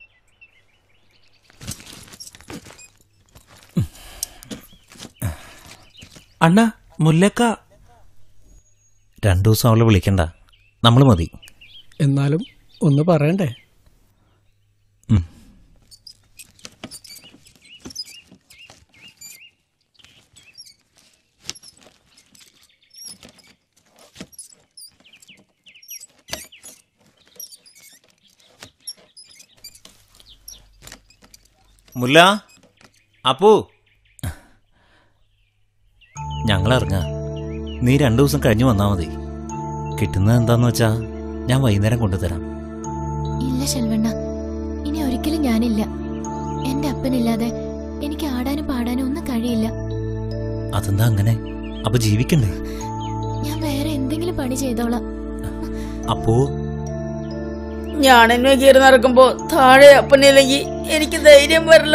Speaker 12: അണ്ണ മുല്ലക്ക രണ്ടു ദിവസം അവളെ വിളിക്കണ്ട നമ്മൾ മതി
Speaker 11: എന്നാലും ഒന്ന് പറയണ്ടേ
Speaker 12: മുല്ല അപ്പു ഞങ്ങൾ ഇറങ്ങാ നീ രണ്ടു ദിവസം കഴിഞ്ഞു വന്നാ മതി കിട്ടുന്നത് എന്താന്ന് വെച്ചാ ഞാൻ വൈകുന്നേരം കൊണ്ടുതരാം
Speaker 1: ഇല്ല ശെൽവണ്ണ ഇനി ഒരിക്കലും ഞാനില്ല എന്റെ അപ്പനില്ലാതെ എനിക്ക് ആടാനും പാടാനും ഒന്നും കഴിയില്ല
Speaker 12: അതെന്താ അങ്ങനെ അപ്പൊ ജീവിക്കണ്ടേ
Speaker 1: ഞാൻ വേറെ എന്തെങ്കിലും പണി ചെയ്തോളാം
Speaker 12: അപ്പോ
Speaker 10: ഞാൻ എന്നെ കയറി നടക്കുമ്പോ താഴെ അപ്പനില്ലെങ്കിൽ എനിക്ക് ധൈര്യം വരില്ല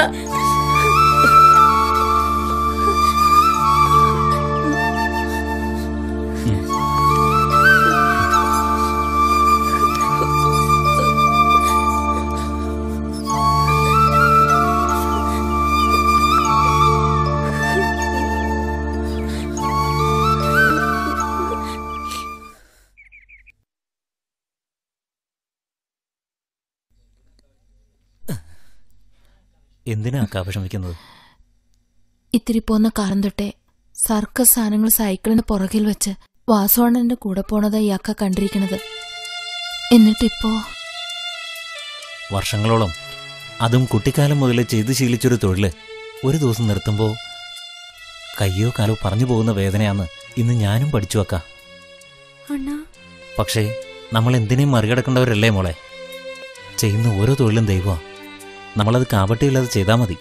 Speaker 12: എന്തിനാ അക്കാ വിഷമിക്കുന്നത്
Speaker 16: ഇത്തിരി പോന്ന കാലം തൊട്ടേ സർക്കസ് സാധനങ്ങൾ സൈക്കിളിന് പുറകിൽ വെച്ച് വാസോണന്റെ കൂടെ പോണതാ ഇയാക്ക കണ്ടിരിക്കണത് എന്നിട്ടിപ്പോ
Speaker 12: വർഷങ്ങളോളം അതും കുട്ടിക്കാലം മുതൽ ചെയ്ത് ശീലിച്ചൊരു തൊഴില് ഒരു ദിവസം നിർത്തുമ്പോൾ കയ്യോ കാലോ പറഞ്ഞു പോകുന്ന വേദനയാന്ന് ഇന്ന് ഞാനും പഠിച്ചു വെക്കാം
Speaker 1: അണ്ണാ
Speaker 12: പക്ഷേ നമ്മൾ എന്തിനേയും മറികടക്കേണ്ടവരല്ലേ മോളെ ചെയ്യുന്ന ഓരോ തൊഴിലും ദൈവമാ നമ്മളത് കാപട്ടിയില്ലാതെ ചെയ്താൽ മതി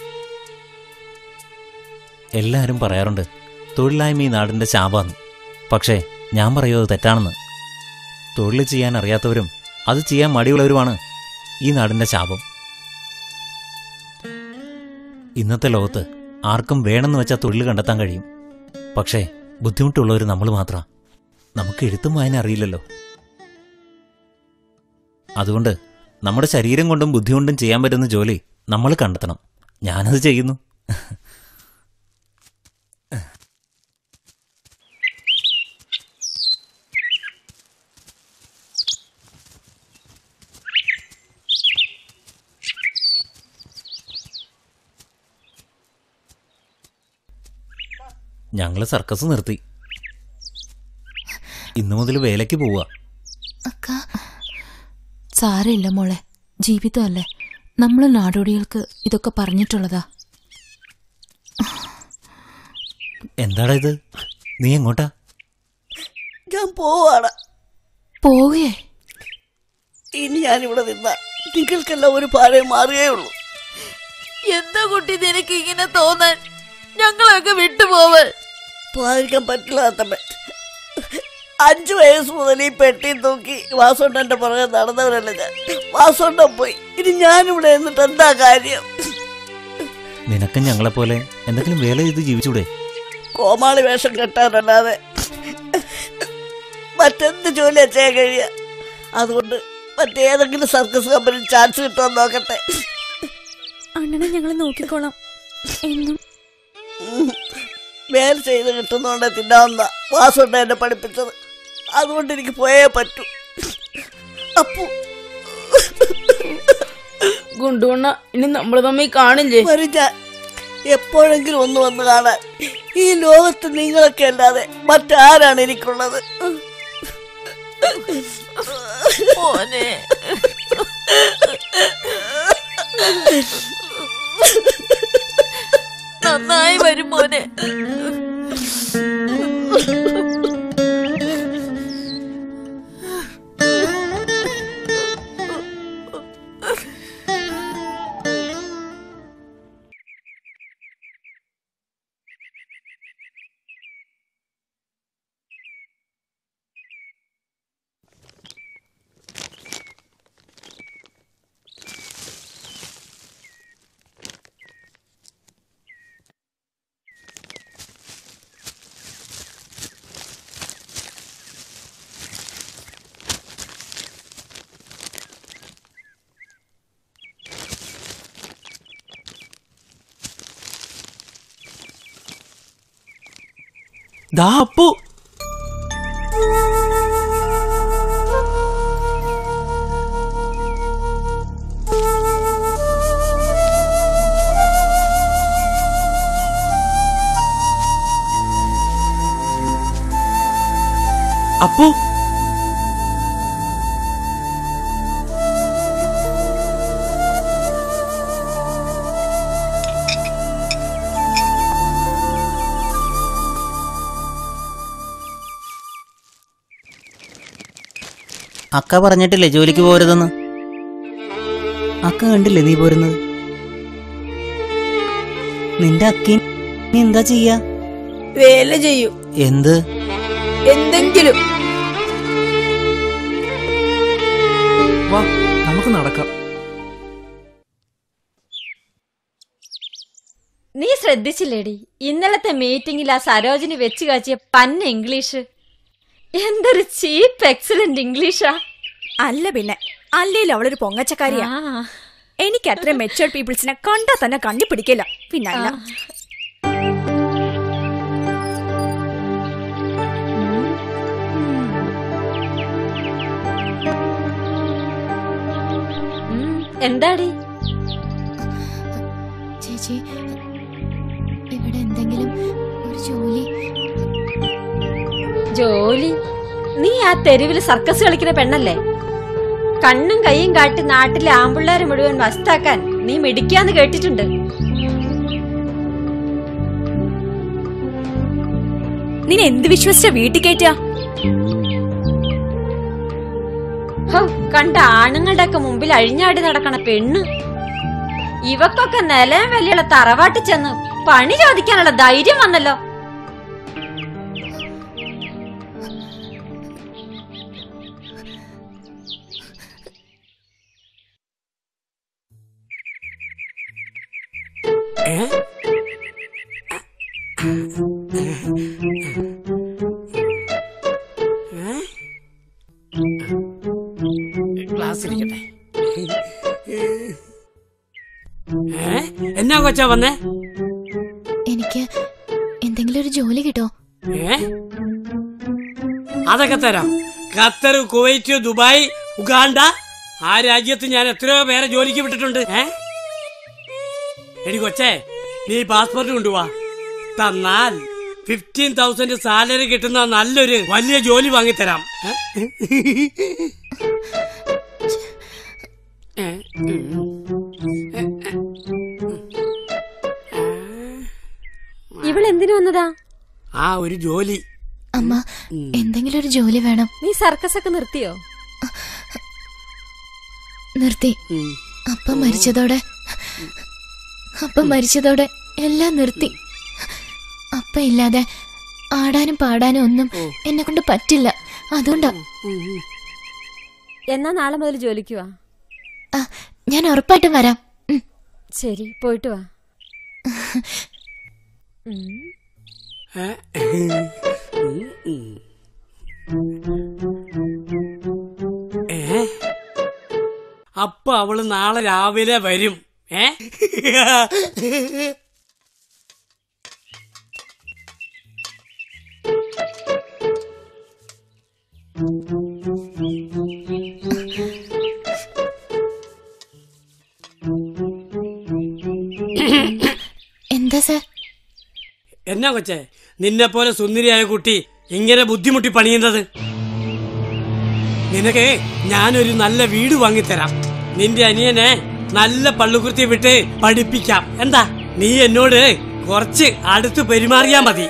Speaker 12: എല്ലാവരും പറയാറുണ്ട് തൊഴിലായ്മ ഈ നാടിൻ്റെ ശാപാന്ന് പക്ഷേ ഞാൻ പറയും അത് തെറ്റാണെന്ന് തൊഴിൽ ചെയ്യാൻ അറിയാത്തവരും അത് ചെയ്യാൻ മടിയുള്ളവരുമാണ് ഈ നാടിൻ്റെ ശാപം ഇന്നത്തെ ലോകത്ത് ആർക്കും വേണമെന്ന് വെച്ചാൽ തൊഴിൽ കണ്ടെത്താൻ കഴിയും പക്ഷേ ബുദ്ധിമുട്ടുള്ളവർ നമ്മൾ മാത്രം നമുക്ക് എഴുത്തും വായന അറിയില്ലല്ലോ അതുകൊണ്ട് നമ്മുടെ ശരീരം കൊണ്ടും ബുദ്ധി കൊണ്ടും ചെയ്യാൻ പറ്റുന്ന ജോലി നമ്മൾ കണ്ടെത്തണം ഞാനത് ചെയ്യുന്നു ഞങ്ങൾ സർക്കസ് നിർത്തി ഇന്നു മുതൽ വേലയ്ക്ക് പോവുക
Speaker 16: സാരമില്ല മോളെ ജീവിതമല്ലേ നമ്മൾ നാടോടികൾക്ക് ഇതൊക്കെ പറഞ്ഞിട്ടുള്ളതാ
Speaker 12: എന്താടാ ഇത് നീ എങ്ങോട്ടാ
Speaker 17: ഞാൻ പോവാണ്
Speaker 16: പോവേ
Speaker 17: ഇനി ഞാനിവിടെ നിന്ന നിങ്ങൾക്കെല്ലാം ഒരു പാഴം മാറുകയേ ഉള്ളൂ
Speaker 10: എന്താ കുട്ടി നിനക്ക് ഇങ്ങനെ തോന്നാൻ ഞങ്ങളൊക്കെ വിട്ടുപോവൽ
Speaker 17: പോകാതിരിക്കാൻ പറ്റില്ല തമ്മ അഞ്ചു വയസ്സ് മുതൽ ഈ പെട്ടി തൂക്കി വാസോണ്ടന്റെ പുറകെ നടന്നവരല്ല ഞാൻ വാസോണ്ടൻ പോയി ഇനി ഞാനിവിടെ നിന്നിട്ട് എന്താ കാര്യം
Speaker 12: നിനക്കും ഞങ്ങളെപ്പോലെ എന്തെങ്കിലും വേല ചെയ്ത് ജീവിച്ചൂടെ
Speaker 17: കോമാളി വേഷം കെട്ടാനല്ലാതെ മറ്റെന്ത് ജോലിയാ ചെയ്യാൻ കഴിയുക അതുകൊണ്ട് മറ്റേതെങ്കിലും സർക്കസ് കമ്പനി ചാൻസ് കിട്ടുമെന്ന് നോക്കട്ടെ
Speaker 18: അണ്ണനെ ഞങ്ങൾ നോക്കിക്കോളാം എന്നും
Speaker 17: ഉം. വേല ചെയ്ത് കിട്ടുന്നോണ്ട് തിന്നാവുന്ന വാസുണ്ട് എന്നെ പഠിപ്പിച്ചത് അതുകൊണ്ട് എനിക്ക് പോയേ പറ്റൂ അപ്പു
Speaker 10: ഗുണ്ടുണ്ണ ഇനി നമ്മൾ തമ്മിൽ കാണില്ലേ
Speaker 17: വരും ഞാൻ എപ്പോഴെങ്കിലും ഒന്ന് വന്ന് കാണാൻ ഈ ലോകത്ത് നിങ്ങളൊക്കെ അല്ലാതെ മറ്റാരാണ് എനിക്കുള്ളത്
Speaker 10: മോനെ നന്നായി വരും മോനെ
Speaker 13: ദാ അപ്പു അപ്പു
Speaker 2: അക്ക പറഞ്ഞിട്ടില്ലേ ജോലിക്ക് പോരുതെന്ന് അക്ക കണ്ടില്ലേ നീ പോരുന്നത് നിന്റെ അക്കി നീ എന്താ ചെയ്യാ
Speaker 10: വേല ചെയ്യൂ
Speaker 2: എന്ത്
Speaker 10: എന്തെങ്കിലും
Speaker 13: വാ നമുക്ക് നടക്കാം
Speaker 6: നീ ശ്രദ്ധിച്ചില്ലേടി ഇന്നലത്തെ മീറ്റിംഗിൽ ആ സരോജിനി വെച്ച് കാച്ചിയ പന്ന ഇംഗ്ലീഷ് എന്തൊരു ചീപ്പ് എക്സലന്റ് ഇംഗ്ലീഷാ
Speaker 18: അല്ല പിന്നെ അല്ലേലും അവളൊരു പൊങ്ങച്ചക്കാരിയാ എനിക്ക് അത്ര മെച്ചുവർഡ് പീപ്പിൾസിനെ കണ്ടാ തന്നെ കണ്ടുപിടിക്കില്ല പിന്നെ അല്ല
Speaker 6: എന്താടി
Speaker 1: ചേച്ചി ഇവിടെ എന്തെങ്കിലും ഒരു ജോലി
Speaker 6: ജോലി നീ ആ തെരുവിൽ സർക്കസ് കളിക്കുന്ന പെണ്ണല്ലേ കണ്ണും കൈയും കാട്ടി നാട്ടിലെ ആമ്പിള്ളേരെ മുഴുവൻ വസ്താക്കാൻ നീ മിടിക്കാന്ന് കേട്ടിട്ടുണ്ട്
Speaker 18: നിന്നെ എന്ത് വിശ്വസിച്ച വീട്ടിൽ കയറ്റാ
Speaker 6: ഹോ, കണ്ട ആണുങ്ങളുടെ ഒക്കെ മുമ്പിൽ അഴിഞ്ഞാടി നടക്കണ പെണ്ണ് ഇവക്കൊക്കെ നിലയും വലിയുള്ള തറവാട്ടിൽ ചെന്ന് പണി ചോദിക്കാനുള്ള ധൈര്യം വന്നല്ലോ
Speaker 11: ക്ലാസ് ഇരിക്കട്ടെ ഏ? എന്നാ കൊച്ചാ വന്നേ
Speaker 1: എനിക്ക് എന്തെങ്കിലും ഒരു ജോലി കിട്ടോ
Speaker 11: ഏ അതൊക്കെ തരാം ഖത്തർ കുവൈറ്റ് ദുബായ് ഉഗാണ്ട ആ രാജ്യത്ത് ഞാൻ എത്രയോ പേരെ ജോലിക്ക് വിട്ടിട്ടുണ്ട് ഏ എടി കൊച്ചേ നീ പാസ്പോർട്ട് കൊണ്ടുപോവാ തന്നാൽ ഫിഫ്റ്റീൻ തൗസൻഡ് സാലറി കിട്ടുന്ന നല്ലൊരു വലിയ ജോലി വാങ്ങിത്തരാം ഏ? ഏ?
Speaker 6: ഇവളെന്തിനു വന്നതാ
Speaker 11: ആ ഒരു ജോലി
Speaker 1: അമ്മ എന്തെങ്കിലും ഒരു ജോലി വേണം
Speaker 6: നീ സർക്കസ് ഒക്കെ നിർത്തിയോ
Speaker 1: നിർത്തി അപ്പ മരിച്ചതോടെ അപ്പ മരിച്ചതോടെ എല്ലാം നിർത്തി അപ്പ ഇല്ലാതെ ആടാനും പാടാനും ഒന്നും എന്നെ കൊണ്ട് പറ്റില്ല അതുകൊണ്ടാ
Speaker 6: എന്നാ നാളെ മുതൽ ജോലിക്ക് വാ
Speaker 1: ആ, ഞാൻ ഉറപ്പായിട്ടും വരാം ഉം.
Speaker 6: ശരി പോയിട്ട് വാ ഉം.
Speaker 11: ഏ? ഏ? അപ്പൊ അവള് നാളെ രാവിലെ വരും ഏ
Speaker 1: എന്താ സാർ
Speaker 11: എന്നാ കൊച്ചേ നിന്നെ പോലെ സുന്ദരിയായ കുട്ടി ഇങ്ങനെ ബുദ്ധിമുട്ടി പണിയുന്നത് നിനക്ക് ഞാനൊരു നല്ല വീട് വാങ്ങിത്തരാം നിന്റെ അനിയനെ നല്ല പള്ളുകുർത്തി വിട്ട് പഠിപ്പിക്കാം എന്താ നീ എന്നോട് കുറച്ച് അടുത്ത് പെരുമാറിയാ മതി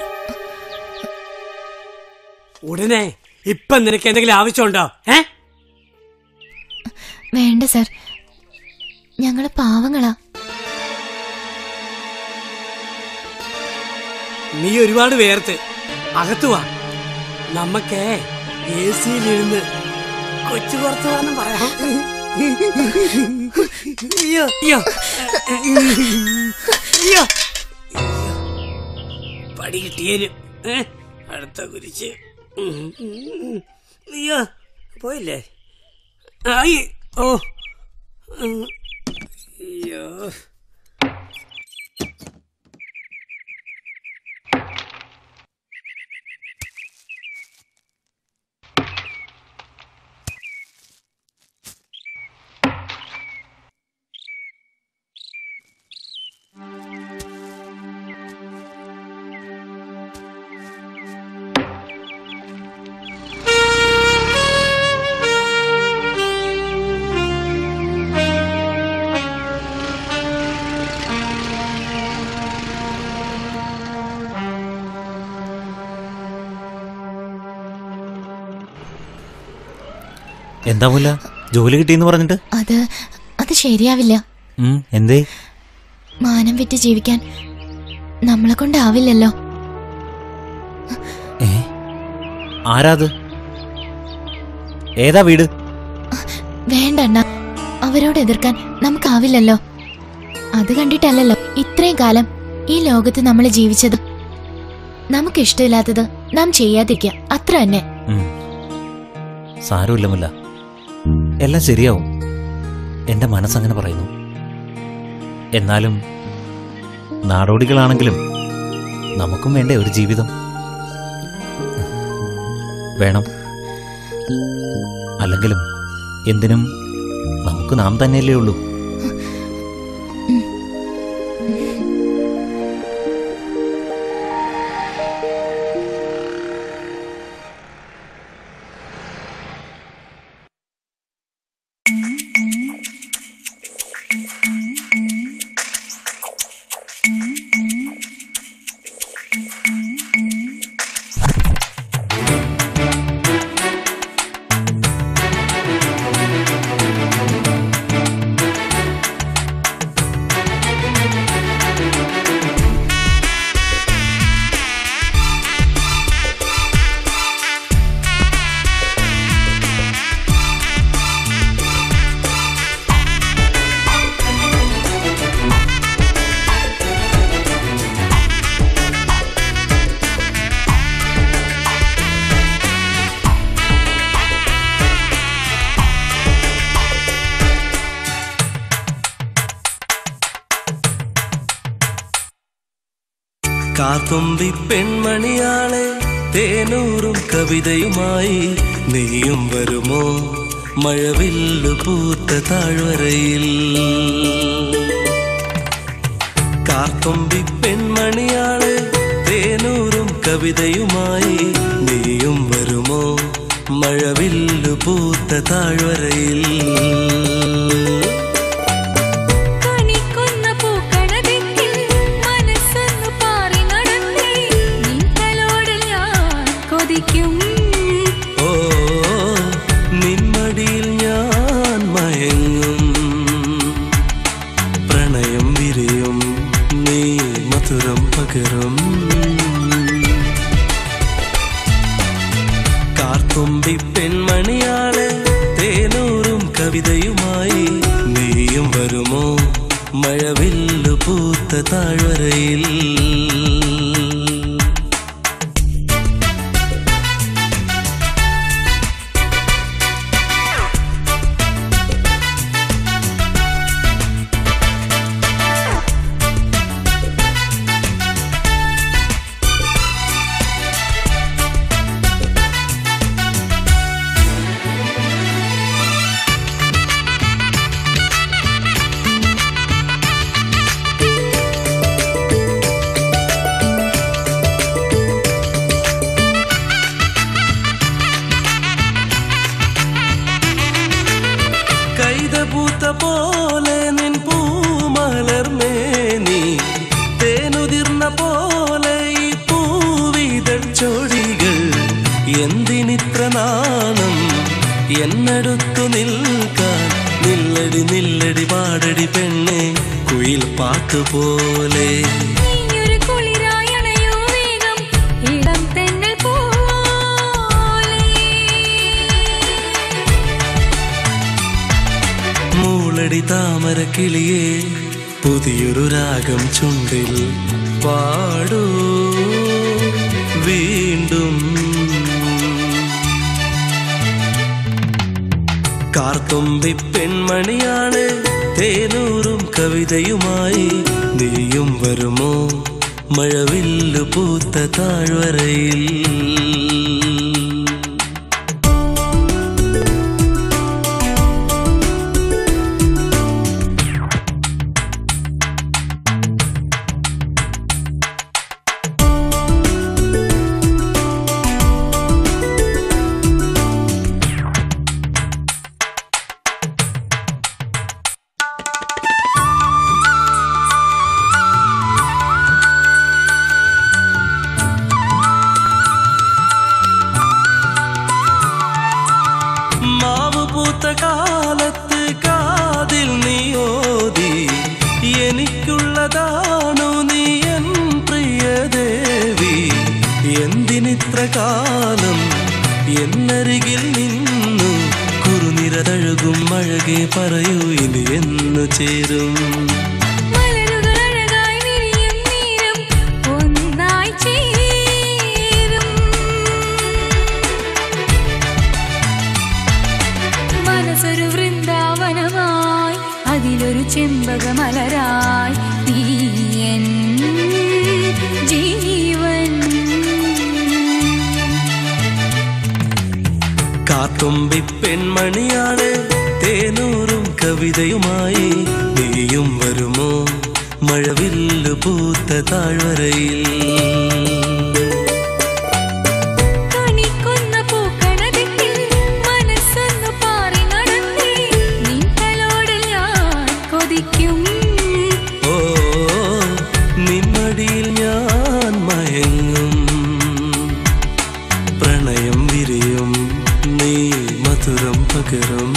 Speaker 11: ഉടനെ ഇപ്പൊ നിനക്ക് എന്തെങ്കിലും ആവശ്യമുണ്ടോ ഏ
Speaker 1: വേണ്ട സാർ ഞങ്ങള് പാവങ്ങളാ
Speaker 11: നീ ഒരുപാട് വേർത്ത് അകത്തു വാ നമ്മക്ക് എ സിയിലിരുന്ന് കൊച്ചു പുറത്ത് വന്ന് പറയാം അയ്യോ അയ്യോ അയ്യോ പടി കിട്ടിയേനും ഏ? അടുത്ത കുരിച്ച് ഉം, ഉം, ഉം. അയ്യോ പോയില്ലേ ആയി ഓ ഉം. അയ്യോ
Speaker 12: എന്താ മുല്ല ജോലി കിട്ടിയെന്ന് പറഞ്ഞിട്ട്
Speaker 1: അത് അത് ശരിയാവില്ല
Speaker 12: ഉം, എന്തേ
Speaker 1: മാനം വിറ്റ് ജീവിക്കാൻ നമ്മളെ കൊണ്ടാവില്ലല്ലോ
Speaker 12: ആരാത് ഏതാ വീട്
Speaker 1: വേണ്ട അണ്ണ അവരോട് എതിർക്കാൻ നമുക്കാവില്ലല്ലോ അത് കണ്ടിട്ടല്ലല്ലോ ഇത്രയും കാലം ഈ ലോകത്ത് നമ്മൾ ജീവിച്ചത് നമുക്ക് ഇഷ്ടമില്ലാത്തത് നാം ചെയ്യാതിരിക്കുക അത്ര തന്നെ
Speaker 12: ഉം. സാരമില്ല മുല്ല എല്ലാം ശരിയാവും എന്റെ മനസ്സങ്ങനെ പറയുന്നു എന്നാലും നാടോടികളാണെങ്കിലും നമുക്കും വേണ്ടേ ഒരു ജീവിതം വേണം അല്ലെങ്കിലും എന്തിനും നമുക്ക് നാം തന്നെയല്ലേ ഉള്ളൂ
Speaker 9: ആ
Speaker 19: കാത്തുമ്പി പെൺമണിയാളെ തേനൂറും കവിതയുമായി നീയും വരുമോ മഴവില്ലു പൂത്ത താഴ്വരയിൽ കാത്തുമ്പി പെൺമണിയാളെ തേനൂറും കവിതയുമായി നീയും വരുമോ മഴവില്ലു പൂത്ത താഴ്വരയിൽ
Speaker 9: കണിക്കൊന്ന പൂക്കണതിക്കിൽ മനസ്സൊന്നു പാറി നടന്നേ നിങ്ങളോട് ഞാൻ കൊതിക്കും
Speaker 19: ഓ നിന്മടിയിൽ ഞാൻ മയങ്ങും പ്രണയം വിരിയും നീ മധുരം പകരും കാർത്തുമ്പി പെൺമണിയാളെ തേനൂറും കവിതയുമായി നീയും വരുമോ മഴവില്ലു പൂത്ത താഴ്വരയിൽ കൈതപൂത്ത പോലെ നിൻ പൂമലർമേനി തേനുതിർന്ന പോലെ ഈ പൂവിതൾ ചൊടികൾ എന്തിനിത്ര നാണം എന്നടുത്തു നിൽക്കാൻ നില്ലടി നില്ലടി പാടടി പെണ്ണെ കുയിൽ പാട്ടുപോലെ
Speaker 9: നീയൊരു കുളിരായണയോ വേഗം ഇളം തെന്നൽ പോലെ
Speaker 19: മൂളടി താമര കിളിയെ പുതിയൊരു രാഗം ചുണ്ടിൽ പാടൂ വീണ്ടും കാർത്തുമ്പി പെൺമണിയാണ് തേനൂറും കവിതയുമായി നീയും വരുമോ മഴവില്ലു പൂത്ത താഴ്വരയിൽ മാവ് പൂത്ത കാലത്ത് കാതിൽ നീ ഓതി എനിക്കുള്ളതാണു നീ എൻ പ്രിയദേവി എന്തിനിത്ര കാലം എന്നരികിൽ നിന്നു കുറുനിരതഴുകും അഴകെ പറയൂ ഇനി എന്നു ചേരും
Speaker 9: മലരുകൾ അഴകായി വിരിയും നേരം ഒന്നായി ചേരും മനസ്സൊരു വൃന്ദാവനമായി അതിലൊരു ചെമ്പകമലരായി നീ എൻ ജീവൻ
Speaker 19: കാത്തുമ്പി പെൺമണിയാണ് തേനൂറും കവിതയുമായി നീയും വരുമോ മഴവില്ലു പൂത്ത താഴ്വരയിൽ
Speaker 9: കണിക്കൊന്ന പൂക്കണതിക്കിൽ മനസ്സൊന്നു പാറി നടന്നേ നിങ്ങളോട് ഞാൻ കൊതിക്കും
Speaker 19: ഓ നിമ്മടിയിൽ ഞാൻ മയങ്ങും പ്രണയം വിരിയും നീ മധുരം പകരും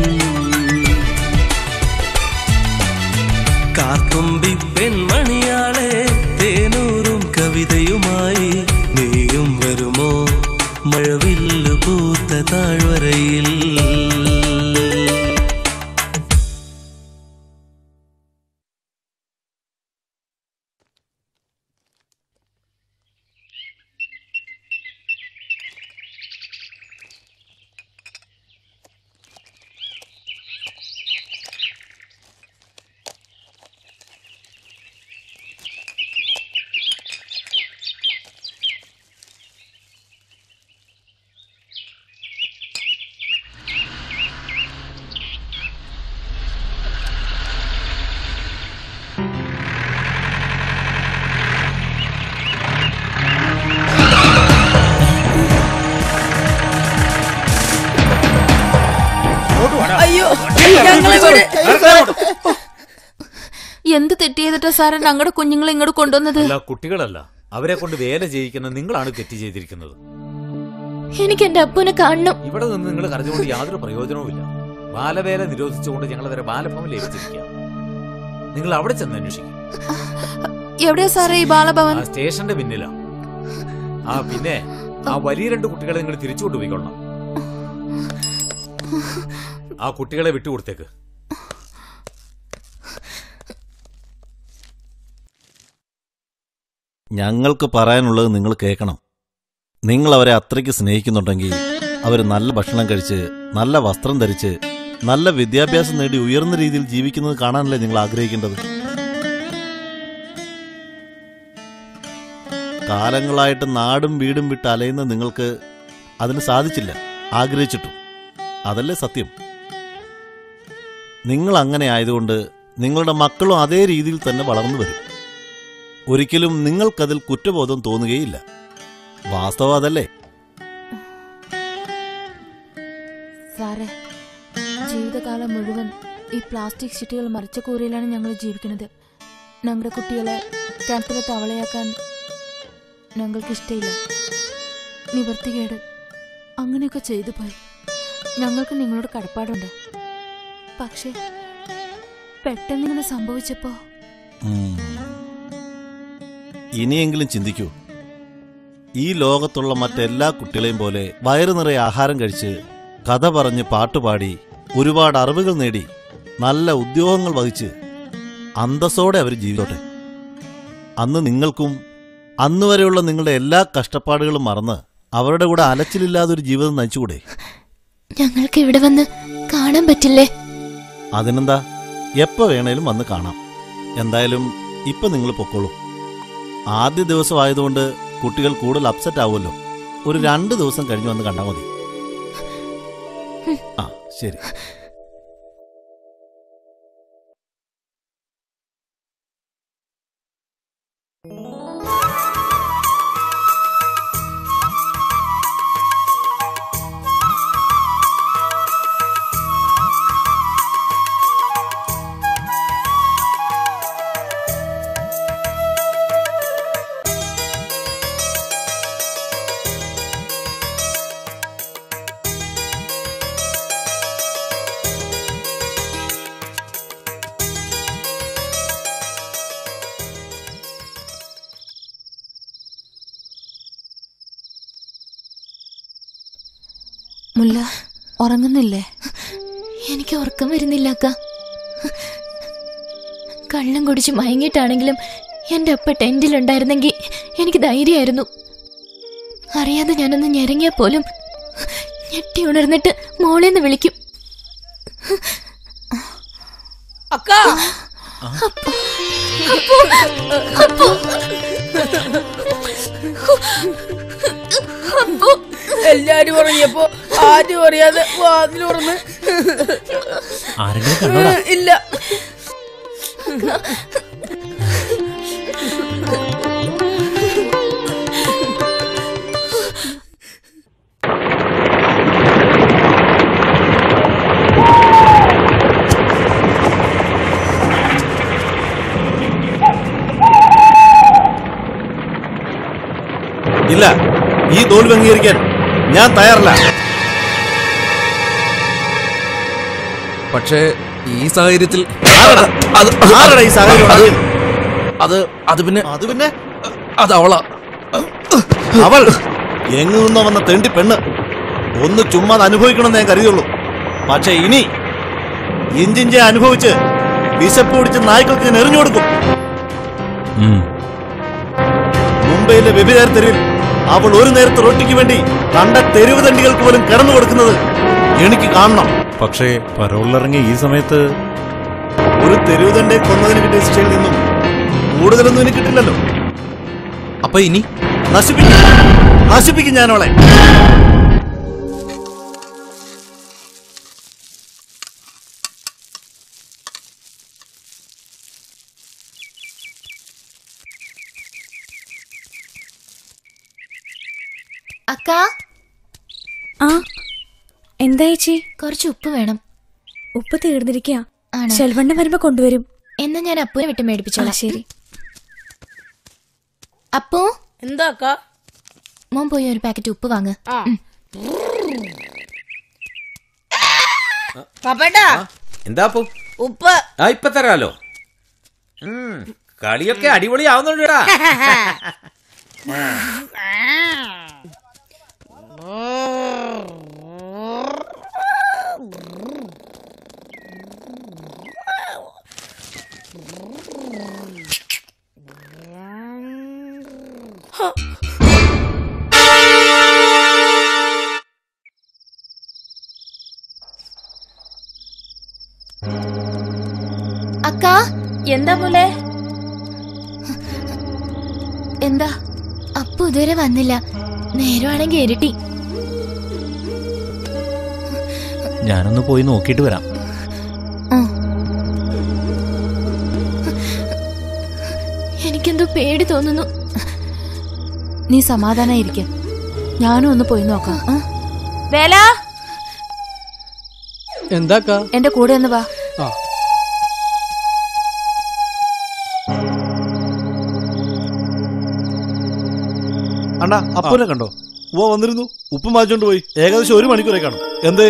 Speaker 19: കാർത്തുമ്പി പെൺമണിയാളെ തേനൂറും കവിതയുമായി നീയും വരുമോ മഴവില്ലു പൂത്ത താഴ്വരയിൽ
Speaker 16: എന്ത് തെറ്റ് ചെയ്തിട്ടാ സാറേ ഞങ്ങളുടെ കുഞ്ഞുങ്ങളെ ഇങ്ങോട്ട് കൊണ്ടുവന്നത്
Speaker 15: അല്ല കുട്ടികളല്ല അവരെ കൊണ്ട് വേല ചെയ്യിക്കുന്ന നിങ്ങളാണ് തെറ്റ് ചെയ്തിരിക്കുന്നത്
Speaker 1: എനിക്ക് എന്റെ അപ്പുനെ കാണണം
Speaker 15: ഇവിടെ നിന്ന് നിങ്ങൾ കരഞ്ഞുകൊണ്ട് യാതൊരു പ്രയോജനവുമില്ല ബാലവേല നിരോധിച്ചുകൊണ്ട് ഞങ്ങൾ അവരെ ബാലഭവൻ ലഭിച്ചിരിക്കുക നിങ്ങൾ അവിടെ ചെന്ന് അന്വേഷിക്കും
Speaker 16: എവിടെയാ സാറേ ഈ ബാലഭവൻ
Speaker 15: ആ സ്റ്റേഷന്റെ പിന്നിലാ ആ പിന്നെ ആ വലിയ രണ്ട് കുട്ടികളെ നിങ്ങൾ തിരിച്ചു കൊണ്ടുപോയിക്കൊള്ളണം ആ കുട്ടികളെ വിട്ടുകൊടുത്തേക്ക്
Speaker 7: ഞങ്ങൾക്ക് പറയാനുള്ളത് നിങ്ങൾ കേൾക്കണം നിങ്ങൾ അവരെ അത്രയ്ക്ക് സ്നേഹിക്കുന്നുണ്ടെങ്കിൽ അവർ നല്ല ഭക്ഷണം കഴിച്ച് നല്ല വസ്ത്രം ധരിച്ച് നല്ല വിദ്യാഭ്യാസം നേടി ഉയർന്ന രീതിയിൽ ജീവിക്കുന്നത് കാണാനല്ലേ നിങ്ങൾ ആഗ്രഹിക്കേണ്ടത് കാലങ്ങളായിട്ട് നാടും വീടും വിട്ട് അലയുന്ന നിങ്ങൾക്ക് അതിന് സാധിച്ചില്ല ആഗ്രഹിച്ചിട്ടും അതല്ലേ സത്യം നിങ്ങൾ അങ്ങനെ ആയതുകൊണ്ട് നിങ്ങളുടെ മക്കളും അതേ രീതിയിൽ തന്നെ വളർന്നു വരും ഒരിക്കലും നിങ്ങൾക്കതിൽ കുറ്റബോധം തോന്നുകയില്ല വാസ്തവം അതല്ലേ
Speaker 16: സാറേ ജീവിതകാലം മുഴുവൻ ഈ പ്ലാസ്റ്റിക് ഷീറ്റുകൾ മറിച്ച കൂരയിലാണ് ഞങ്ങൾ ജീവിക്കുന്നത് ഞങ്ങളുടെ കുട്ടികളെ കിണറ്റിലെ തവളയാക്കാൻ ഞങ്ങൾക്ക് ഇഷ്ടമില്ല നിവർത്തികേട് അങ്ങനെയൊക്കെ ചെയ്തു പോയി ഞങ്ങൾക്ക് നിങ്ങളോട് കടപ്പാടുണ്ട് പക്ഷേ പെട്ടെന്ന് ഇങ്ങനെ സംഭവിച്ചപ്പോ
Speaker 7: ഉം. ഇനിയെങ്കിലും ചിന്തിക്കൂ ഈ ലോകത്തുള്ള മറ്റെല്ലാ കുട്ടികളെയും പോലെ വയറു നിറയെ ആഹാരം കഴിച്ച് കഥ പറഞ്ഞ് പാട്ടുപാടി ഒരുപാട് അറിവുകൾ നേടി നല്ല ഉദ്യോഗങ്ങൾ വഹിച്ച് അന്തസ്സോടെ അവർ ജീവിച്ചോട്ടെ അന്ന് നിങ്ങൾക്കും അന്ന് വരെയുള്ള നിങ്ങളുടെ എല്ലാ കഷ്ടപ്പാടുകളും മറന്ന് അവരുടെ കൂടെ അലച്ചിലില്ലാതെ ഒരു ജീവിതം നയിച്ചുകൂടെ
Speaker 1: ഞങ്ങൾക്ക് ഇവിടെ വന്ന് കാണാൻ പറ്റില്ലേ
Speaker 7: അതിനെന്താ എപ്പോ വേണേലും വന്ന് കാണാം എന്തായാലും ഇപ്പൊ നിങ്ങൾ പൊക്കോളൂ ആദ്യ ദിവസം ആയതുകൊണ്ട് കുട്ടികൾ കൂടുതൽ അപ്സെറ്റ് ആവുമല്ലോ ഒരു രണ്ട് ദിവസം കഴിഞ്ഞ് വന്ന് കണ്ടാൽ മതി ആ ശരി
Speaker 16: മുല്ല ഉറങ്ങുന്നില്ലേ
Speaker 1: എനിക്ക് ഉറക്കം വരുന്നില്ല അക്ക കള്ളം കുടിച്ച് മയങ്ങിയിട്ടാണെങ്കിലും എന്റെ അപ്പ ടെന്റിലുണ്ടായിരുന്നെങ്കിൽ എനിക്ക് ധൈര്യമായിരുന്നു അറിയാതെ ഞാനൊന്ന് ഞെരങ്ങിയാൽ പോലും ഞെട്ടി ഉണർന്നിട്ട് മോളേന്ന് വിളിക്കും
Speaker 10: അക്ക
Speaker 1: അപ്പു, അപ്പു, അപ്പു.
Speaker 10: എല്ലാരും ഉറങ്ങിയപ്പോ ആരും അറിയാതെ വാതിൽ തുറന്ന്
Speaker 12: ആരെങ്കിലും കണ്ടോടാ
Speaker 10: ഇല്ല
Speaker 7: ഇല്ല ഈ തോൽവി അംഗീകരിക്കാൻ ഞാൻ തയ്യാറല്ല
Speaker 13: പക്ഷേ ഈ സാഹചര്യത്തിൽ
Speaker 7: അത് ആരുടെ ഈ സാഹചര്യം ഉണ്ടാക്കിയത്?
Speaker 13: അത് അത് പിന്നെ
Speaker 7: അത് പിന്നെ
Speaker 13: അത് അവളാ
Speaker 7: അവൾ എങ്ങു നിന്നോ വന്ന തെണ്ടി പെണ്ണ് ഒന്ന് ചുമ്മാ അത് അനുഭവിക്കണമെന്ന് ഞാൻ കരുതിയുള്ളൂ പക്ഷെ ഇനി ഇഞ്ചിഞ്ചെ അനുഭവിച്ച് വിശപ്പ് പിടിച്ച് നായ്ക്കൾക്ക് ഞാൻ എറിഞ്ഞു കൊടുക്കും മുംബൈയിലെ വ്യഭിചാര തെരുവിൽ അവൾ ഒരു നേരത്തെ റൊട്ടിക്ക് വേണ്ടി കണ്ട തെരുവ് തണ്ടികൾക്ക് പോലും കിടന്നു കൊടുക്കുന്നത് എനിക്ക് കാണണം
Speaker 12: പക്ഷേ പരോളിലിറങ്ങിയ ഈ സമയത്ത്
Speaker 7: ഒരു തെരുവ് തണ്ടെ കൊന്നതിന് കിട്ടിയ ശിക്ഷയിൽ നിന്നും കൂടുതലൊന്നും എനിക്ക് കിട്ടില്ലല്ലോ
Speaker 13: അപ്പൊ ഇനി
Speaker 7: നശിപ്പിക്കും നശിപ്പിക്കും ഞാൻ അവളെ
Speaker 1: അക്ക
Speaker 18: ആ എന്താ ചേച്ചി
Speaker 1: കുറച്ച് ഉപ്പ് വേണം
Speaker 18: ഉപ്പ് തീർന്നിരിക്കുക
Speaker 1: ആണോ?
Speaker 18: ശെൽവണ്ണ വരുമ്പോ കൊണ്ടുവരും
Speaker 1: എന്നാ ഞാൻ അപ്പുനെ വിട്ട് മേടിപ്പിച്ചോളാം
Speaker 18: ആ, ശരി
Speaker 1: അപ്പു
Speaker 10: എന്താക്കാ
Speaker 1: മോൻ പോയി ഒരു പാക്കറ്റ് ഉപ്പ് വാങ്ങ്
Speaker 10: ആ പപ്പേട്ടാ
Speaker 5: എന്താ അപ്പു
Speaker 10: ഉപ്പ്
Speaker 5: ആ ഇപ്പൊ തരാലോ ഉം, കളിയൊക്കെ അടിപൊളിയാവുന്നുണ്ടാ
Speaker 1: അക്ക
Speaker 4: എന്താ പോലെ
Speaker 1: എന്താ അപ്പു ഇതുവരെ വന്നില്ല നേരമാണെങ്കിൽ ഇരുട്ടി
Speaker 12: ഞാനൊന്ന് പോയി നോക്കിയിട്ട് വരാം
Speaker 1: എനിക്കെന്തോ പേടി തോന്നുന്നു
Speaker 16: നീ സമാധാനായിരിക്ക ഞാനും ഒന്ന് പോയി നോക്കാം ആ?
Speaker 4: വേല
Speaker 20: എന്താക്കാ
Speaker 16: എന്റെ കൂടെ ഒന്ന് വാ
Speaker 20: ആ
Speaker 7: അണ്ണാ അപ്പനെ കണ്ടോ ഓ വന്നിരുന്നു ഉപ്പ് മാറ്റിക്കൊണ്ട് പോയി ഏകദേശം ഒരു മണിക്കൂറെ കാണും എന്തേ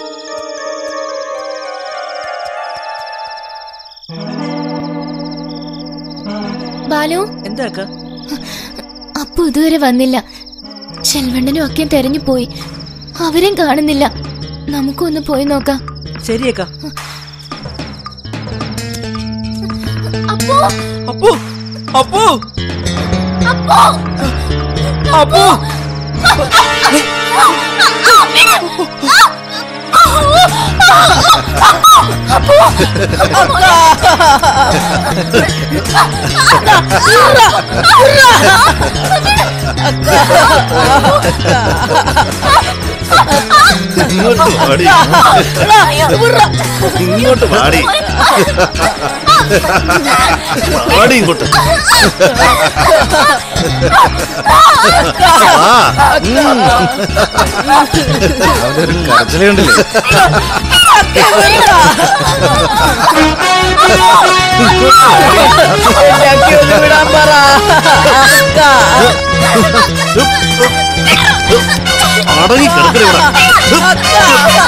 Speaker 1: ബാലു
Speaker 13: എന്താക്കാ
Speaker 1: അപ്പു ഇതുവരെ വന്നില്ല ശെൽവണ്ണനും ഒക്കെ തെരഞ്ഞു പോയി അവരും കാണുന്നില്ല നമുക്കൊന്ന് പോയി നോക്കാം
Speaker 13: ശരിയേക്കാ
Speaker 1: അപ്പു
Speaker 13: അപ്പു അപ്പു
Speaker 1: അപ്പു
Speaker 13: അപ്പു
Speaker 7: ഇങ്ങോട്ട് പാടി ഇങ്ങോട്ട് പാടി പാടി ഇങ്ങോട്ട് ആ, ഉം. അവന്റെ ഒരു കരച്ചിലുണ്ടല്ലേ
Speaker 10: വിടാൻ പറ
Speaker 7: അടങ്ങി കിടക്കണ ഇവിടെ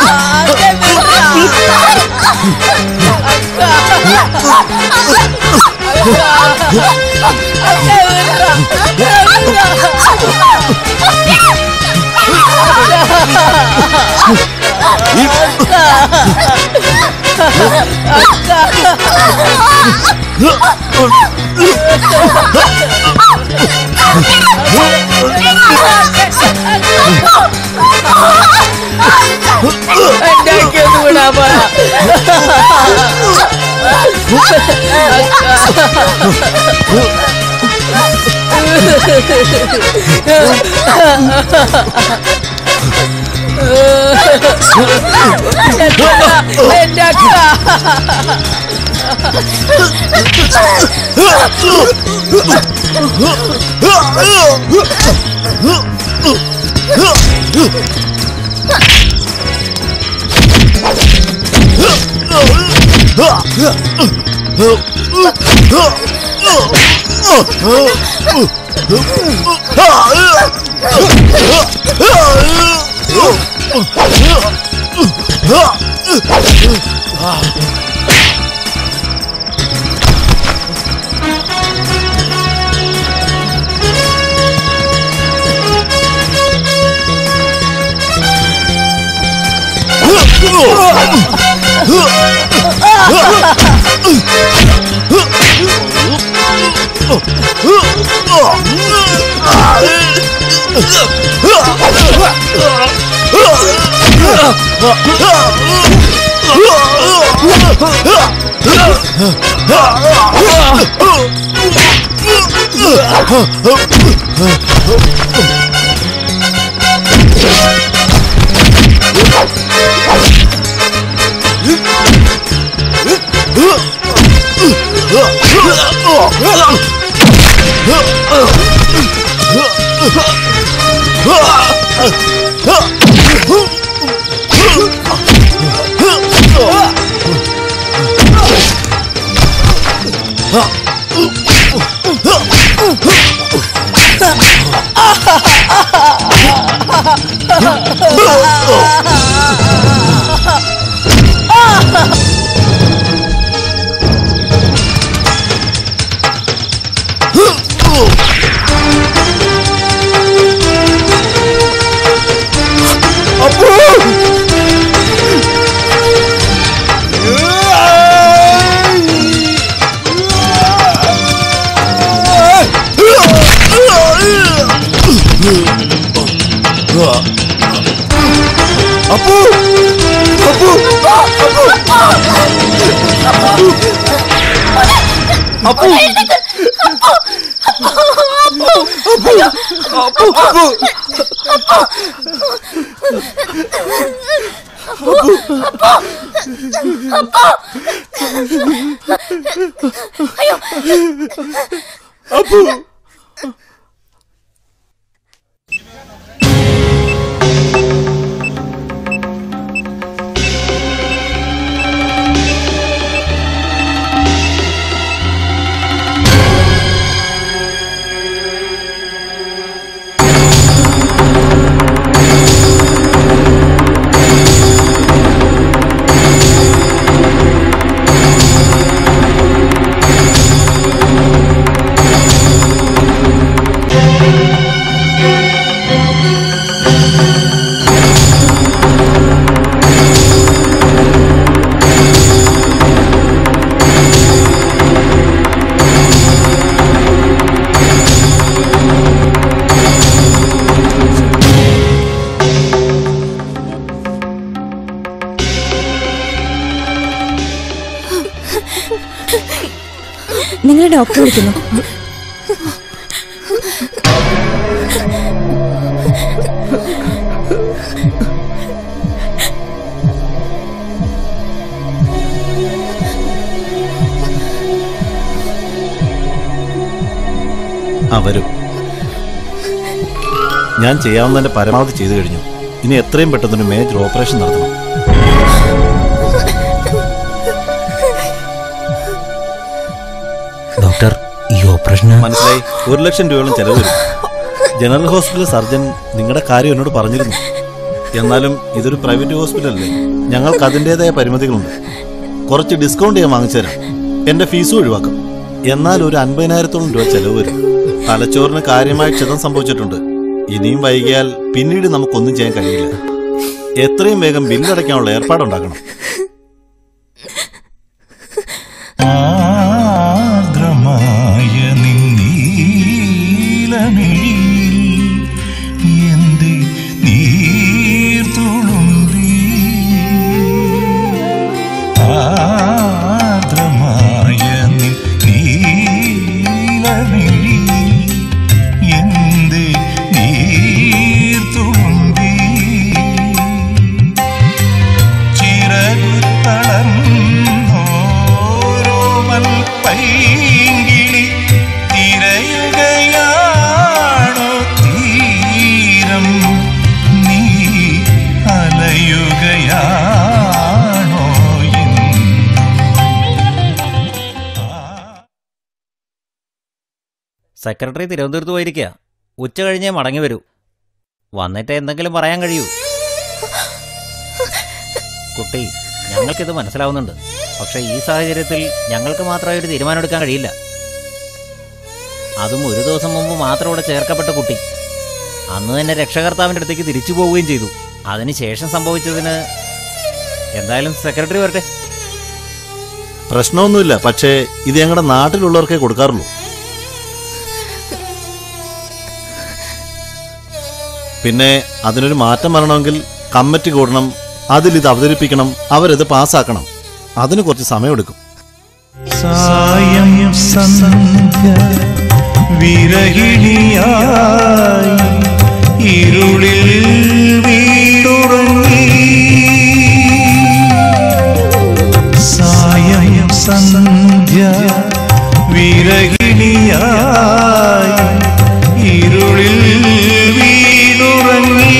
Speaker 10: എന്റെ ഒന്ന് വിടാൻ പറ എന്റെ അക്ക
Speaker 7: Huh!
Speaker 19: അപ്പു അപ്പു അപ്പു അപ്പു അപ്പു
Speaker 9: അപ്പു
Speaker 18: നിങ്ങളെ ഡോക്ടർ വിളിക്കുന്നു
Speaker 7: അവരും ഞാൻ ചെയ്യാവുന്നതിന്റെ പരമാവധി ചെയ്തു കഴിഞ്ഞു ഇനി എത്രയും പെട്ടെന്നൊരു മേജർ ഓപ്പറേഷൻ നടത്തണം
Speaker 12: ഡോക്ടർ ഈ ഓപ്പറേഷന്
Speaker 7: മനസ്സിലായി ഒരു ലക്ഷം രൂപയോളം ചെലവ് വരും ജനറൽ ഹോസ്പിറ്റൽ സർജൻ നിങ്ങളുടെ കാര്യം എന്നോട് പറഞ്ഞിരുന്നു എന്നാലും ഇതൊരു പ്രൈവറ്റ് ഹോസ്പിറ്റൽ അല്ലേ ഞങ്ങൾക്ക് അതിൻ്റെതായ പരിമിതികളുണ്ട് കുറച്ച് ഡിസ്കൗണ്ട് ഞാൻ വാങ്ങിച്ചു തരാം എന്റെ ഫീസും ഒഴിവാക്കും എന്നാൽ ഒരു അൻപതിനായിരത്തോളം രൂപ ചെലവ് വരും തലച്ചോറിന് കാര്യമായ ക്ഷതം സംഭവിച്ചിട്ടുണ്ട് ഇനിയും വൈകിയാൽ പിന്നീട് നമുക്കൊന്നും ചെയ്യാൻ കഴിയില്ല എത്രയും വേഗം ബില്ലടയ്ക്കാനുള്ള ഏർപ്പാടുണ്ടാക്കണം
Speaker 19: ആർദ്രമായ നിന്നീലമിഴിയിൽ എന്തേ നീർത്തുളുമ്പി ആർദ്രമായ നിന്നീലമിഴിയിൽ എന്തേ നീർത്തുളുമ്പി ചിറകുത്തളർന്നോരോമൽ പൈങ്കിളി തിരയുകയാണോ തീരം നീ അലയുകയാണോ
Speaker 12: സെക്രട്ടറി തിരുവനന്തപുരത്ത് പോയിരിക്കുക ഉച്ച കഴിഞ്ഞേ മടങ്ങി വരൂ വന്നിട്ട് എന്തെങ്കിലും പറയാൻ കഴിയൂ കുട്ടി ഞങ്ങൾക്കിത് മനസ്സിലാവുന്നുണ്ട് പക്ഷേ ഈ സാഹചര്യത്തിൽ ഞങ്ങൾക്ക് മാത്രമായി ഒരു തീരുമാനമെടുക്കാൻ കഴിയില്ല അതും ഒരു ദിവസം മുമ്പ് മാത്രം ഇവിടെ ചേർക്കപ്പെട്ട കുട്ടി അന്ന് തന്നെ രക്ഷകർത്താവിൻ്റെ അടുത്തേക്ക് തിരിച്ചു പോവുകയും ചെയ്തു അതിനുശേഷം സംഭവിച്ചതിന് എന്തായാലും സെക്രട്ടറി വരട്ടെ
Speaker 7: പ്രശ്നമൊന്നുമില്ല പക്ഷേ ഇത് ഞങ്ങളുടെ നാട്ടിലുള്ളവർക്കേ കൊടുക്കാറുള്ളൂ പിന്നെ അതിനൊരു മാറ്റം വരണമെങ്കിൽ കമ്മിറ്റി കൂടണം അതിൽ ഇത് അവതരിപ്പിക്കണം അവരിത് പാസ്സാക്കണം അതിന് കുറച്ച് സമയമെടുക്കും
Speaker 19: സായം സന്ധ്യ വിരഹിണിയായി ഇരുളിൽ വീടുറങ്ങി സായം സന്ധ്യ വിരഹിണിയായി ഇരുളിൽ വീടുറങ്ങി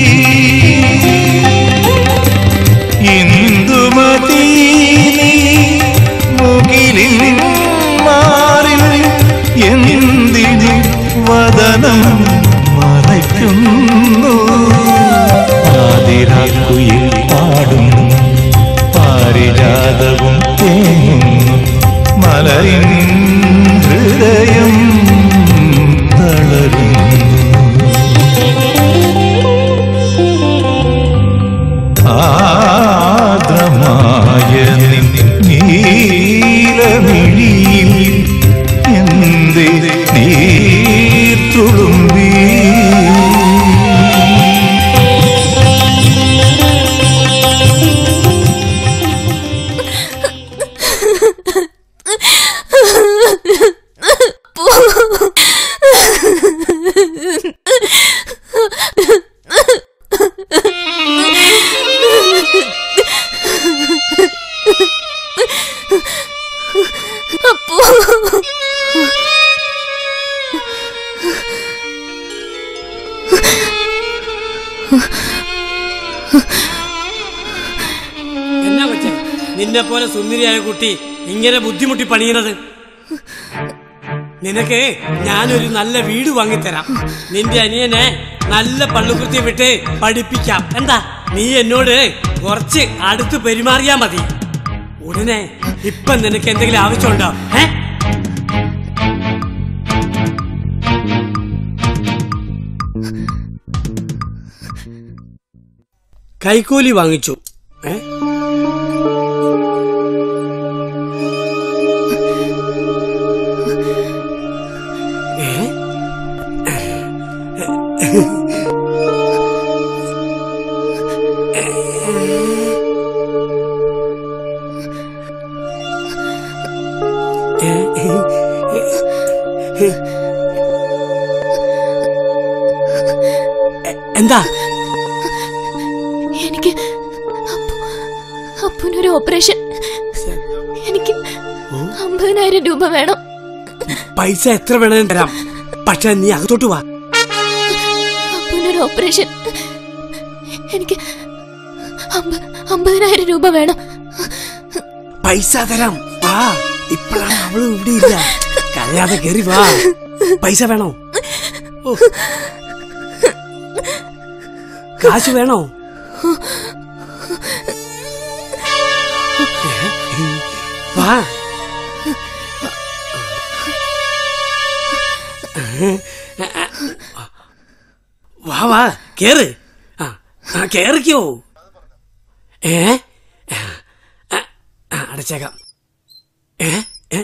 Speaker 19: ഇന്ദുമതി നീ മുകിലിൽ മാറിൽ എന്തിന് വദനം മറയ്ക്കുന്നു
Speaker 11: എന്നാ കൊച്ചെ നിന്നെ പോലെ സുന്ദരിയായ കുട്ടി ഇങ്ങനെ ബുദ്ധിമുട്ടി പണിയണത് നിനക്ക് ഞാനൊരു നല്ല വീട് വാങ്ങിത്തരാം നിന്റെ അനിയനെ നല്ല പള്ളുകുത്തി വിട്ട് പഠിപ്പിക്കാം എന്താ നീ എന്നോട് കുറച്ച് അടുത്ത് പെരുമാറിയാ മതി ഉടനെ ഇപ്പൊ നിനക്ക് എന്തെങ്കിലും ആവശ്യമുണ്ടോ ഏ കൈക്കൂലി വാങ്ങിച്ചു ഏ ഏ? എന്താ
Speaker 1: എനിക്ക് അപ്പനൊരു ഓപ്പറേഷൻ എനിക്ക് അമ്പതിനായിരം രൂപ വേണം
Speaker 11: പൈസ എത്ര വേണേലും തരാം പക്ഷെ നീ അകത്തോട്ട് വാ
Speaker 1: അപ്പനൊരു ഓപ്പറേഷൻ എനിക്ക് അമ്പ- അമ്പതിനായിരം രൂപ വേണം
Speaker 11: പൈസ തരാം വാ ഇപ്പോഴാണ് അവള് ഇവിടെ ഇല്ല കരയാതെ കയറി വാ പൈസ വേണോ ഓ. കാശ് വേണോ ഏ? വാ വാ വാ കേറ് ആ ആ, കേറിക്കോ ഏ ആ, ആ, ആ, അടച്ചേക്കാം ഏ ഏ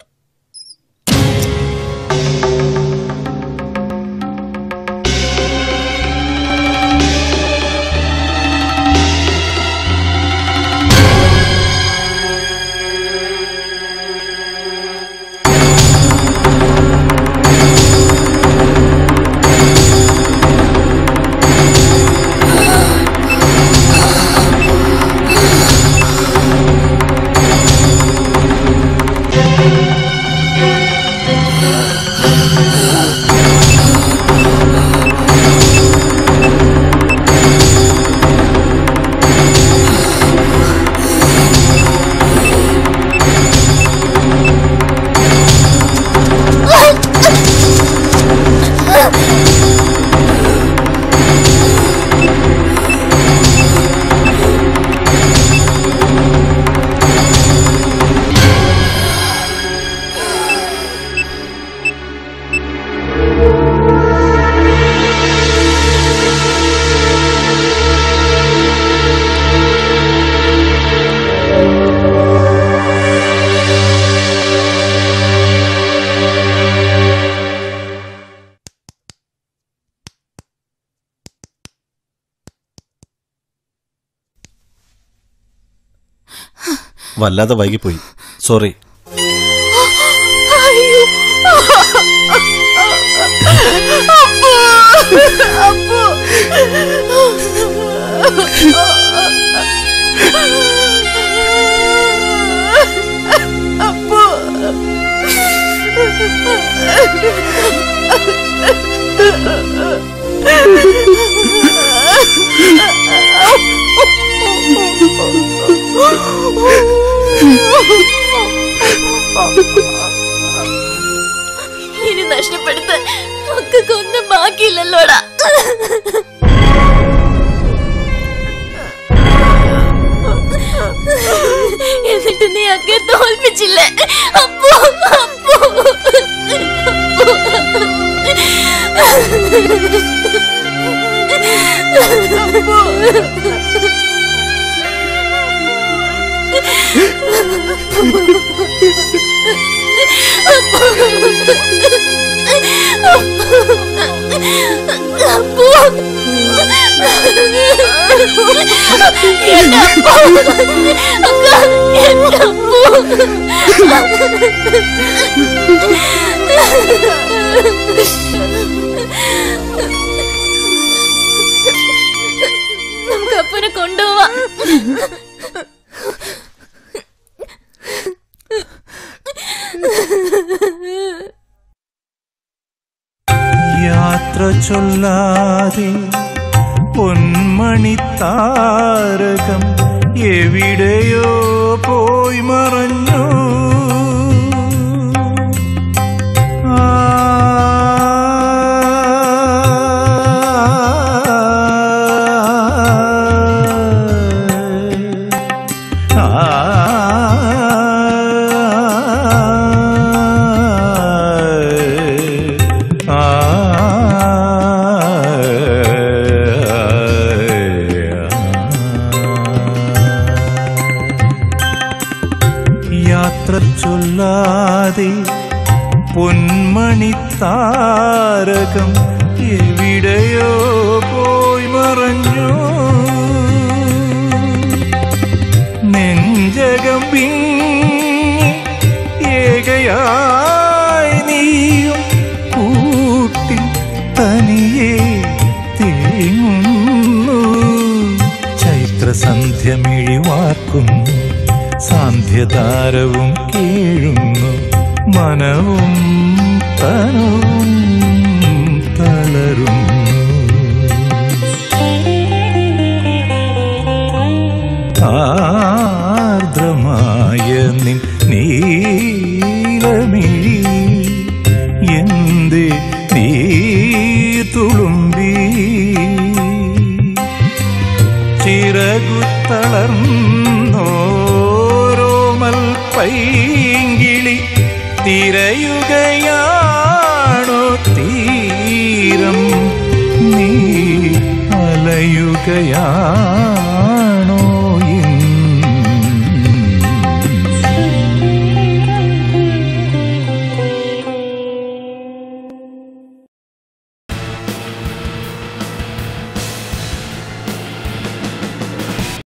Speaker 7: വല്ലാതെ വൈകിപ്പോയി സോറി
Speaker 1: ഇനി നഷ്ടപ്പെടുത്താൻ മക്കൾക്ക് ഒന്നും ബാക്കിയില്ലല്ലോടാ എന്നിട്ട് നീ ഒക്കെ തോൽപ്പിച്ചില്ലേ അപ്പോ അപ്പോ അപ്പോ എന്റെ അപ്പോ അക്ക എന്റെ അപ്പോ നമുക്ക് അപ്പനെ കൊണ്ടുപോവാം
Speaker 19: യാത്ര ചൊല്ലാതെ പൊന്മ പൊന്മണിത്താരകം എവിടെയോ പോയി മറഞ്ഞു യാത്ര ചൊല്ലാതെ പൊന്മണിത്താരകം എവിടെയോ പോയി മറഞ്ഞു നെഞ്ചകം പിങ്ങി ഏകയായി നീയും കൂട്ടിൽ തനിയെ തേങ്ങുന്നു ചൈത്രസന്ധ്യ മിഴിവാർക്കുന്നു സാന്ധ്യതാരവും കേഴുന്നു മനവും തനവും തളരുന്നു ആർദ്രമായ നിൻ നീലമിഴി എന്ത് നീ തുളുമ്പി ചിറകുത്തളർന്നോരോമൽ പൈങ്കിളി തിരയുകയാണോ തീരം നീ അലയുകയാണോ